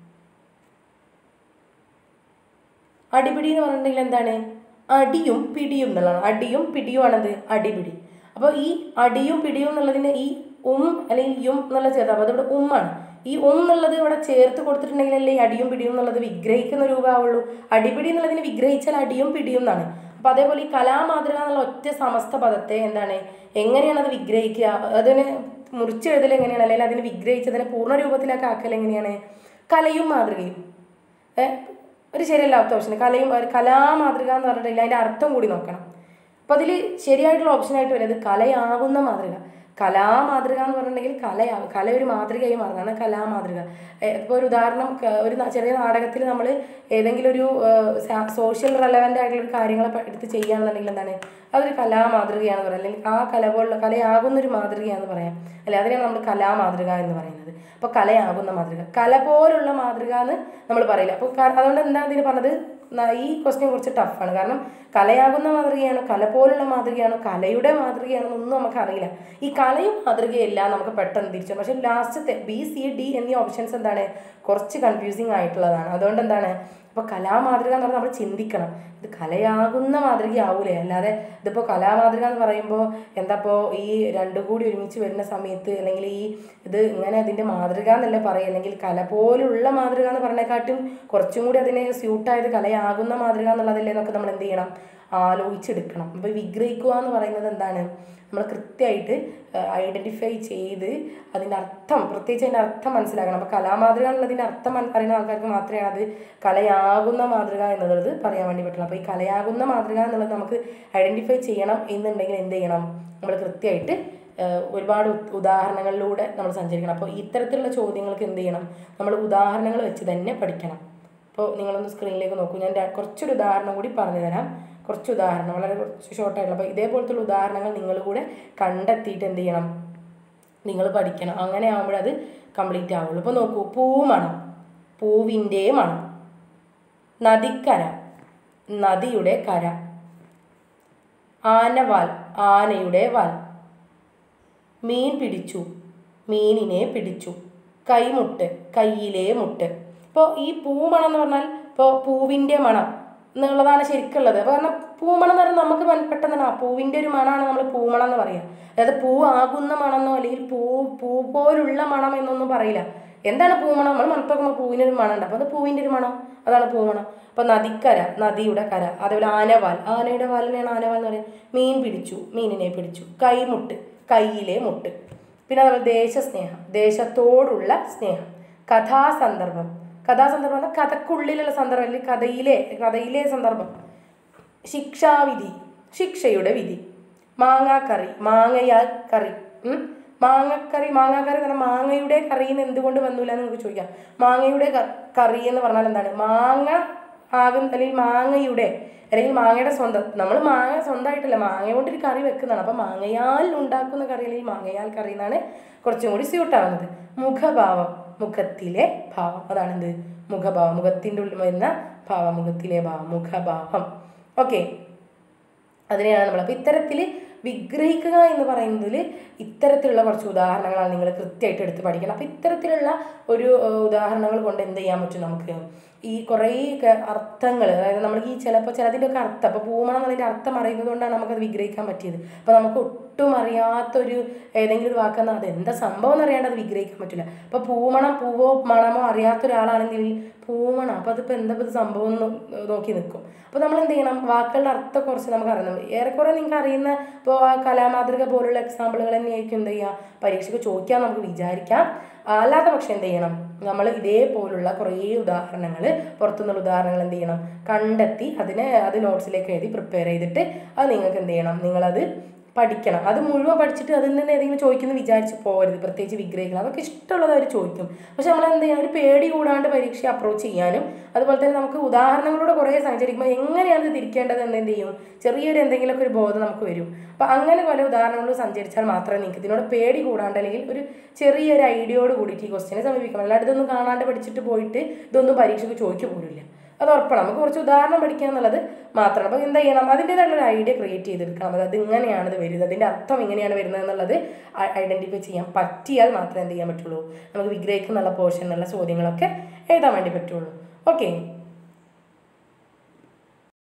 അടിപിടി എന്ന് പറഞ്ഞിട്ടുണ്ടെങ്കിൽ എന്താണ് അടിയും പിടിയും എന്നുള്ളതാണ് അടിയും പിടിയുമാണത് അടിപിടി അപ്പോൾ ഈ അടിയും പിടിയും എന്നുള്ളതിന് ഈ ഉം അല്ലെങ്കിൽ യും എന്നുള്ള ചേർത്ത് അപ്പോൾ അതിവിടെ ഉമ്മാണ് ഈ ഉം എന്നുള്ളത് ഇവിടെ ചേർത്ത് കൊടുത്തിട്ടുണ്ടെങ്കിലല്ലേ ഈ അടിയും പിടിയും എന്നുള്ളത് വിഗ്രഹിക്കുന്ന രൂപമാവുള്ളൂ അടിപിടി എന്നുള്ളതിന് വിഗ്രഹിച്ചാൽ അടിയും പിടിയും എന്നാണ് അപ്പോൾ അതേപോലെ ഈ കലാമാതൃക എന്നുള്ള ഒറ്റ സമസ്ത പദത്തെ എന്താണ് എങ്ങനെയാണ് അത് വിഗ്രഹിക്കുക അതിന് മുറിച്ചെഴുതൽ എങ്ങനെയാണ് അല്ലെങ്കിൽ അതിന് വിഗ്രഹിച്ചതിനെ പൂർണ്ണ രൂപത്തിലൊക്കെ ആക്കൽ എങ്ങനെയാണ് കലയും മാതൃകയും ഏ, ഒരു ശരിയല്ലാത്ത ഓപ്ഷൻ കലയും ഒരു കലാമാതൃക എന്ന് പറഞ്ഞിട്ടില്ല അതിൻ്റെ അർത്ഥം കൂടി നോക്കണം അപ്പോൾ അതിൽ ശരിയായിട്ടുള്ള ഓപ്ഷനായിട്ട് വരുന്നത് കലയാകുന്ന മാതൃക കലാമാതൃക എന്ന് പറഞ്ഞിട്ടുണ്ടെങ്കിൽ കലയാകും കല ഒരു മാതൃകയായി മാറുന്നതാണ് കലാമാതൃക ഇപ്പോൾ ഒരു ഉദാഹരണം ക- ഒരു ന- ചെറിയ നാടകത്തിൽ നമ്മൾ ഏതെങ്കിലും ഒരു സോഷ്യൽ റെലവൻ്റ് ആയിട്ടുള്ള ഒരു കാര്യങ്ങളെ പ- എടുത്ത് ചെയ്യുകയാണെന്നുണ്ടെങ്കിൽ എന്താണ് അതൊരു കലാമാതൃകയാണെന്ന് പറയാം അല്ലെങ്കിൽ ആ കല പോലുള്ള കലയാകുന്ന ഒരു മാതൃകയാണെന്ന് പറയാം അല്ലെ അതിനെയാണ് നമ്മൾ കലാമാതൃക എന്ന് പറയുന്നത് അപ്പോൾ കലയാകുന്ന മാതൃക കല പോലുള്ള മാതൃക എന്ന് നമ്മൾ പറയില്ല അപ്പോൾ അതുകൊണ്ട് എന്താണ് ഇതിന് പറഞ്ഞത് ന- ഈ ക്വസ്റ്റ്യൻ കുറച്ച് ടഫാണ് കാരണം കലയാകുന്ന മാതൃകയാണോ കല പോലുള്ള മാതൃകയാണോ കലയുടെ മാതൃകയാണോ ഒന്നും നമുക്ക് അറിയില്ല ഈ കലയും മാതൃകയെല്ലാം നമുക്ക് പെട്ടെന്ന് തിരിച്ചു പക്ഷേ ലാസ്റ്റത്തെ ബി സി ഡി എന്നീ ഓപ്ഷൻസ് എന്താണ് കുറച്ച് കൺഫ്യൂസിങ് ആയിട്ടുള്ളതാണ് അതുകൊണ്ട് എന്താണ് അപ്പോൾ കലാമാതൃക എന്ന് പറഞ്ഞാൽ നമ്മൾ ചിന്തിക്കണം ഇത് കലയാകുന്ന മാതൃകയാവൂലേ അല്ലാതെ ഇതിപ്പോൾ കലാമാതൃക എന്ന് പറയുമ്പോൾ എന്താപ്പോൾ ഈ രണ്ടും കൂടി ഒരുമിച്ച് വരുന്ന സമയത്ത് അല്ലെങ്കിൽ ഈ ഇത് ഇങ്ങനെ അതിൻ്റെ മാതൃക എന്നല്ലേ പറയുക അല്ലെങ്കിൽ കല പോലുള്ള മാതൃക എന്ന് പറഞ്ഞേക്കാട്ടും കുറച്ചും കൂടി അതിനെ സ്യൂട്ടായത് കലയാകുന്ന മാതൃക എന്നുള്ളതല്ലേ എന്നൊക്കെ നമ്മൾ എന്ത് ചെയ്യണം ആലോചിച്ചെടുക്കണം അപ്പോൾ വിഗ്രഹിക്കുക എന്ന് പറയുന്നത് എന്താണ് നമ്മൾ കൃത്യമായിട്ട് ഐഡൻറ്റിഫൈ ചെയ്ത് അതിൻ്റെ അർത്ഥം പ്രത്യേകിച്ച് അതിൻ്റെ അർത്ഥം മനസ്സിലാക്കണം അപ്പോൾ കലാമാതൃക എന്നുള്ളതിൻ്റെ അർത്ഥം മൻ- അറിയുന്ന ആൾക്കാർക്ക് മാത്രമേ അത് കലയാകുന്ന മാതൃക എന്നുള്ളത് പറയാൻ വേണ്ടി പറ്റുള്ളൂ അപ്പോൾ ഈ കലയാകുന്ന മാതൃക എന്നുള്ളത് നമുക്ക് ഐഡൻറ്റിഫൈ ചെയ്യണം എന്നുണ്ടെങ്കിൽ എന്ത് ചെയ്യണം നമ്മൾ കൃത്യമായിട്ട് ഏഹ്, ഒരുപാട് ഉ- ഉദാഹരണങ്ങളിലൂടെ നമ്മൾ സഞ്ചരിക്കണം അപ്പോൾ ഇത്തരത്തിലുള്ള ചോദ്യങ്ങൾക്ക് എന്ത് ചെയ്യണം നമ്മൾ ഉദാഹരണങ്ങൾ വെച്ച് തന്നെ പഠിക്കണം അപ്പോൾ നിങ്ങളൊന്ന് സ്ക്രീനിലേക്ക് നോക്കൂ ഞാൻ ര- കുറച്ചൊരു ഉദാഹരണം കൂടി പറഞ്ഞു തരാം കുറച്ച് ഉദാഹരണം വളരെ കുറച്ച് ഷോർട്ടായിട്ടുള്ള അപ്പോൾ ഇതേപോലത്തുള്ള ഉദാഹരണങ്ങൾ നിങ്ങൾ കൂടെ കണ്ടെത്തിയിട്ട് എന്ത് ചെയ്യണം നിങ്ങൾ പഠിക്കണം അങ്ങനെ ആകുമ്പോഴത് കംപ്ലീറ്റ് ആവുള്ളൂ ഇപ്പോൾ നോക്കൂ പൂമണം പൂവിൻ്റെ മണം നദിക്കര നദിയുടെ കര ആനവാൽ ആനയുടെ വാൽ മീൻ പിടിച്ചു മീനിനെ പിടിച്ചു കൈമുട്ട് കയ്യിലെ മുട്ട് ഇപ്പോൾ ഈ പൂമണം എന്ന് പറഞ്ഞാൽ ഇപ്പോൾ പൂവിൻ്റെ മണം എന്നുള്ളതാണ് ശരിക്കുള്ളത് അപ്പോൾ കാരണം പൂമണം എന്ന് പറഞ്ഞാൽ നമുക്ക് മൻ- പെട്ടെന്ന് തന്നെ ആ പൂവിൻ്റെ ഒരു മണമാണ് നമ്മൾ പൂമണം എന്ന് പറയുക അതായത് പൂ ആകുന്ന മണമെന്നോ അല്ലെങ്കിൽ പൂ പൂ പോലുള്ള മണം എന്നൊന്നും പറയില്ല എന്താണ് പൂമണം നമ്മൾ മണത്തോക്കുമ്പോൾ പൂവിനൊരു മണം ഉണ്ട് അപ്പോൾ അത് പൂവിൻ്റെ ഒരു മണം അതാണ് പൂമണം അപ്പോൾ നദിക്കര നദിയുടെ കര അതേപോലെ ആനവാൽ ആനയുടെ വാലിനെയാണ് ആനവാൽ എന്ന് പറയുന്നത് മീൻ പിടിച്ചു മീനിനെ പിടിച്ചു കൈമുട്ട് കയ്യിലെ മുട്ട് പിന്നെ അതുപോലെ ദേശസ്നേഹം ദേശത്തോടുള്ള സ്നേഹം കഥാസന്ദർഭം കഥാസന്ദർഭം പറഞ്ഞാൽ കഥക്കുള്ളിലുള്ള സന്ദർഭം അല്ലെങ്കിൽ കഥയിലെ കഥയിലെ സന്ദർഭം ശിക്ഷാവിധി ശിക്ഷയുടെ വിധി മാങ്ങാക്കറി മാങ്ങയാൽ കറി ഉം. മാങ്ങക്കറി മാങ്ങാക്കറി എന്ന് പറഞ്ഞാൽ മാങ്ങയുടെ കറി എന്ന് എന്തുകൊണ്ട് വന്നില്ല എന്ന് നിങ്ങൾക്ക് ചോദിക്കാം മാങ്ങയുടെ ക- കറി എന്ന് പറഞ്ഞാൽ എന്താണ് മാങ്ങ ആകും അല്ലെങ്കിൽ മാങ്ങയുടെ അല്ലെങ്കിൽ മാങ്ങയുടെ സ്വന്തം നമ്മൾ മാങ്ങ സ്വന്തമായിട്ടല്ല മാങ്ങ കൊണ്ടൊരു കറി വെക്കുന്നതാണ് അപ്പം മാങ്ങയാൽ ഉണ്ടാക്കുന്ന കറി അല്ലെങ്കിൽ മാങ്ങയാൽ കറി എന്നാണ് കുറച്ചും കൂടി സ്യൂട്ടാവുന്നത് മുഖഭാവം മുഖത്തിലെ ഭാവം അതാണ് എന്ത് മുഖഭാവം മുഖത്തിൻ്റെ ഉള്ളിൽ വരുന്ന ഭാവം മുഖത്തിലെ ഭാവം മുഖഭാവം ഓക്കെ അതിനെയാണ് നമ്മൾ അപ്പോൾ ഇത്തരത്തിൽ വിഗ്രഹിക്കുക എന്ന് പറയുന്നതിൽ ഇത്തരത്തിലുള്ള കുറച്ച് ഉദാഹരണങ്ങളാണ് നിങ്ങൾ കൃത്യമായിട്ട് എടുത്ത് പഠിക്കണം അപ്പോൾ ഇത്തരത്തിലുള്ള ഒരു ഏഹ്, ഉദാഹരണങ്ങൾ കൊണ്ട് എന്ത് ചെയ്യാൻ പറ്റും നമുക്ക് ഈ കുറേ അർത്ഥങ്ങൾ അതായത് നമ്മൾ ഈ ചിലപ്പോൾ ചിലതിൻ്റെയൊക്കെ അർത്ഥം അപ്പോൾ പൂമണം എന്നതിൻ്റെ അർത്ഥം അറിയുന്നത് കൊണ്ടാണ് നമുക്കത് വിഗ്രഹിക്കാൻ പറ്റിയത് അപ്പോൾ നമുക്ക് ഒട്ടും അറിയാത്തൊരു ഏതെങ്കിലും ഒരു വാക്കെന്ന് അത് എന്താ സംഭവം എന്ന് അറിയാണ്ട് അത് വിഗ്രഹിക്കാൻ പറ്റില്ല അപ്പോൾ പൂമണം പൂവോ മണമോ അറിയാത്ത ഒരാളാണെങ്കിൽ പൂമണം അപ്പോൾ അതിപ്പോൾ എന്താ ഇത് സംഭവം എന്ന് നോക്കി നിൽക്കും അപ്പോൾ നമ്മൾ എന്ത് ചെയ്യണം വാക്കുകളുടെ അർത്ഥം കുറച്ച് നമുക്ക് അറിയണം ഏറെക്കുറെ നിങ്ങൾക്ക് അറിയുന്ന ഇപ്പോൾ ആ കലാമാതൃക പോലുള്ള എക്സാമ്പിളുകൾ തന്നെയായിരിക്കും എന്ത് ചെയ്യുക പരീക്ഷയ്ക്ക് ചോദിക്കാൻ നമുക്ക് വിചാരിക്കാം അല്ലാത്ത പക്ഷെ എന്ത് ചെയ്യണം നമ്മൾ ഇതേപോലുള്ള കുറേ ഉദാഹരണങ്ങൾ പുറത്തുനിന്നുള്ള ഉദാഹരണങ്ങൾ എന്ത് ചെയ്യണം കണ്ടെത്തി അതിനെ അത് നോട്ട്സിലേക്ക് എഴുതി പ്രിപ്പയർ ചെയ്തിട്ട് അത് നിങ്ങൾക്ക് എന്ത് ചെയ്യണം നിങ്ങളത് പഠിക്കണം അത് മുഴുവൻ പഠിച്ചിട്ട് അതിൽ നിന്ന് ഏതെങ്കിലും ചോദിക്കുന്നു വിചാരിച്ച് പോകരുത് പ്രത്യേകിച്ച് വിഗ്രഹിക്കണം അതൊക്കെ ഇഷ്ടമുള്ളത് അവർ ചോദിക്കും പക്ഷെ നമ്മൾ എന്ത് ചെയ്യണം ഒരു പേടി കൂടാണ്ട് പരീക്ഷ അപ്രോച്ച് ചെയ്യാനും അതുപോലെ തന്നെ നമുക്ക് ഉദാഹരണങ്ങളോട് കുറേ സഞ്ചരിക്കുമ്പോൾ എങ്ങനെയാണ് ഇത് തിരിക്കേണ്ടത് എന്ന് എന്ത് ചെയ്യും ചെറിയൊരു എന്തെങ്കിലുമൊക്കെ ഒരു ബോധം നമുക്ക് വരും അപ്പോൾ അങ്ങനെ പല ഉദാഹരണങ്ങളും സഞ്ചരിച്ചാൽ മാത്രമേ നിങ്ങൾക്ക് ഇതിനോട് പേടി കൂടാണ്ട് അല്ലെങ്കിൽ ഒരു ചെറിയൊരു ഐഡിയയോട് കൂടിയിട്ട് ഈ ക്വസ്റ്റിനെ സമീപിക്കണം അല്ലാണ്ട് ഇതൊന്നും കാണാണ്ട് പഠിച്ചിട്ട് പോയിട്ട് ഇതൊന്നും പരീക്ഷയ്ക്ക് ചോദിക്കുക പോലുമില്ല അത് ഉറപ്പാണ് നമുക്ക് കുറച്ച് ഉദാഹരണം പഠിക്കുക എന്നുള്ളത് മാത്രമാണ് അപ്പോൾ എന്താ ചെയ്യണം അതിൻ്റേതായിട്ടുള്ള ഒരു ഐഡിയ ക്രിയേറ്റ് ചെയ്തെടുക്കണം അതായത് ഇങ്ങനെയാണ് ഇത് വരുന്നത് അതിൻ്റെ അർത്ഥം ഇങ്ങനെയാണ് വരുന്നത് എന്നുള്ളത് ഐഡൻറ്റിഫൈ ചെയ്യാൻ പറ്റിയാൽ മാത്രമേ എന്ത് ചെയ്യാൻ പറ്റുള്ളൂ നമുക്ക് വിഗ്രഹിക്കുന്നുള്ള പോർഷൻ എന്നുള്ള ചോദ്യങ്ങളൊക്കെ എഴുതാൻ വേണ്ടി പറ്റുള്ളൂ ഓക്കെ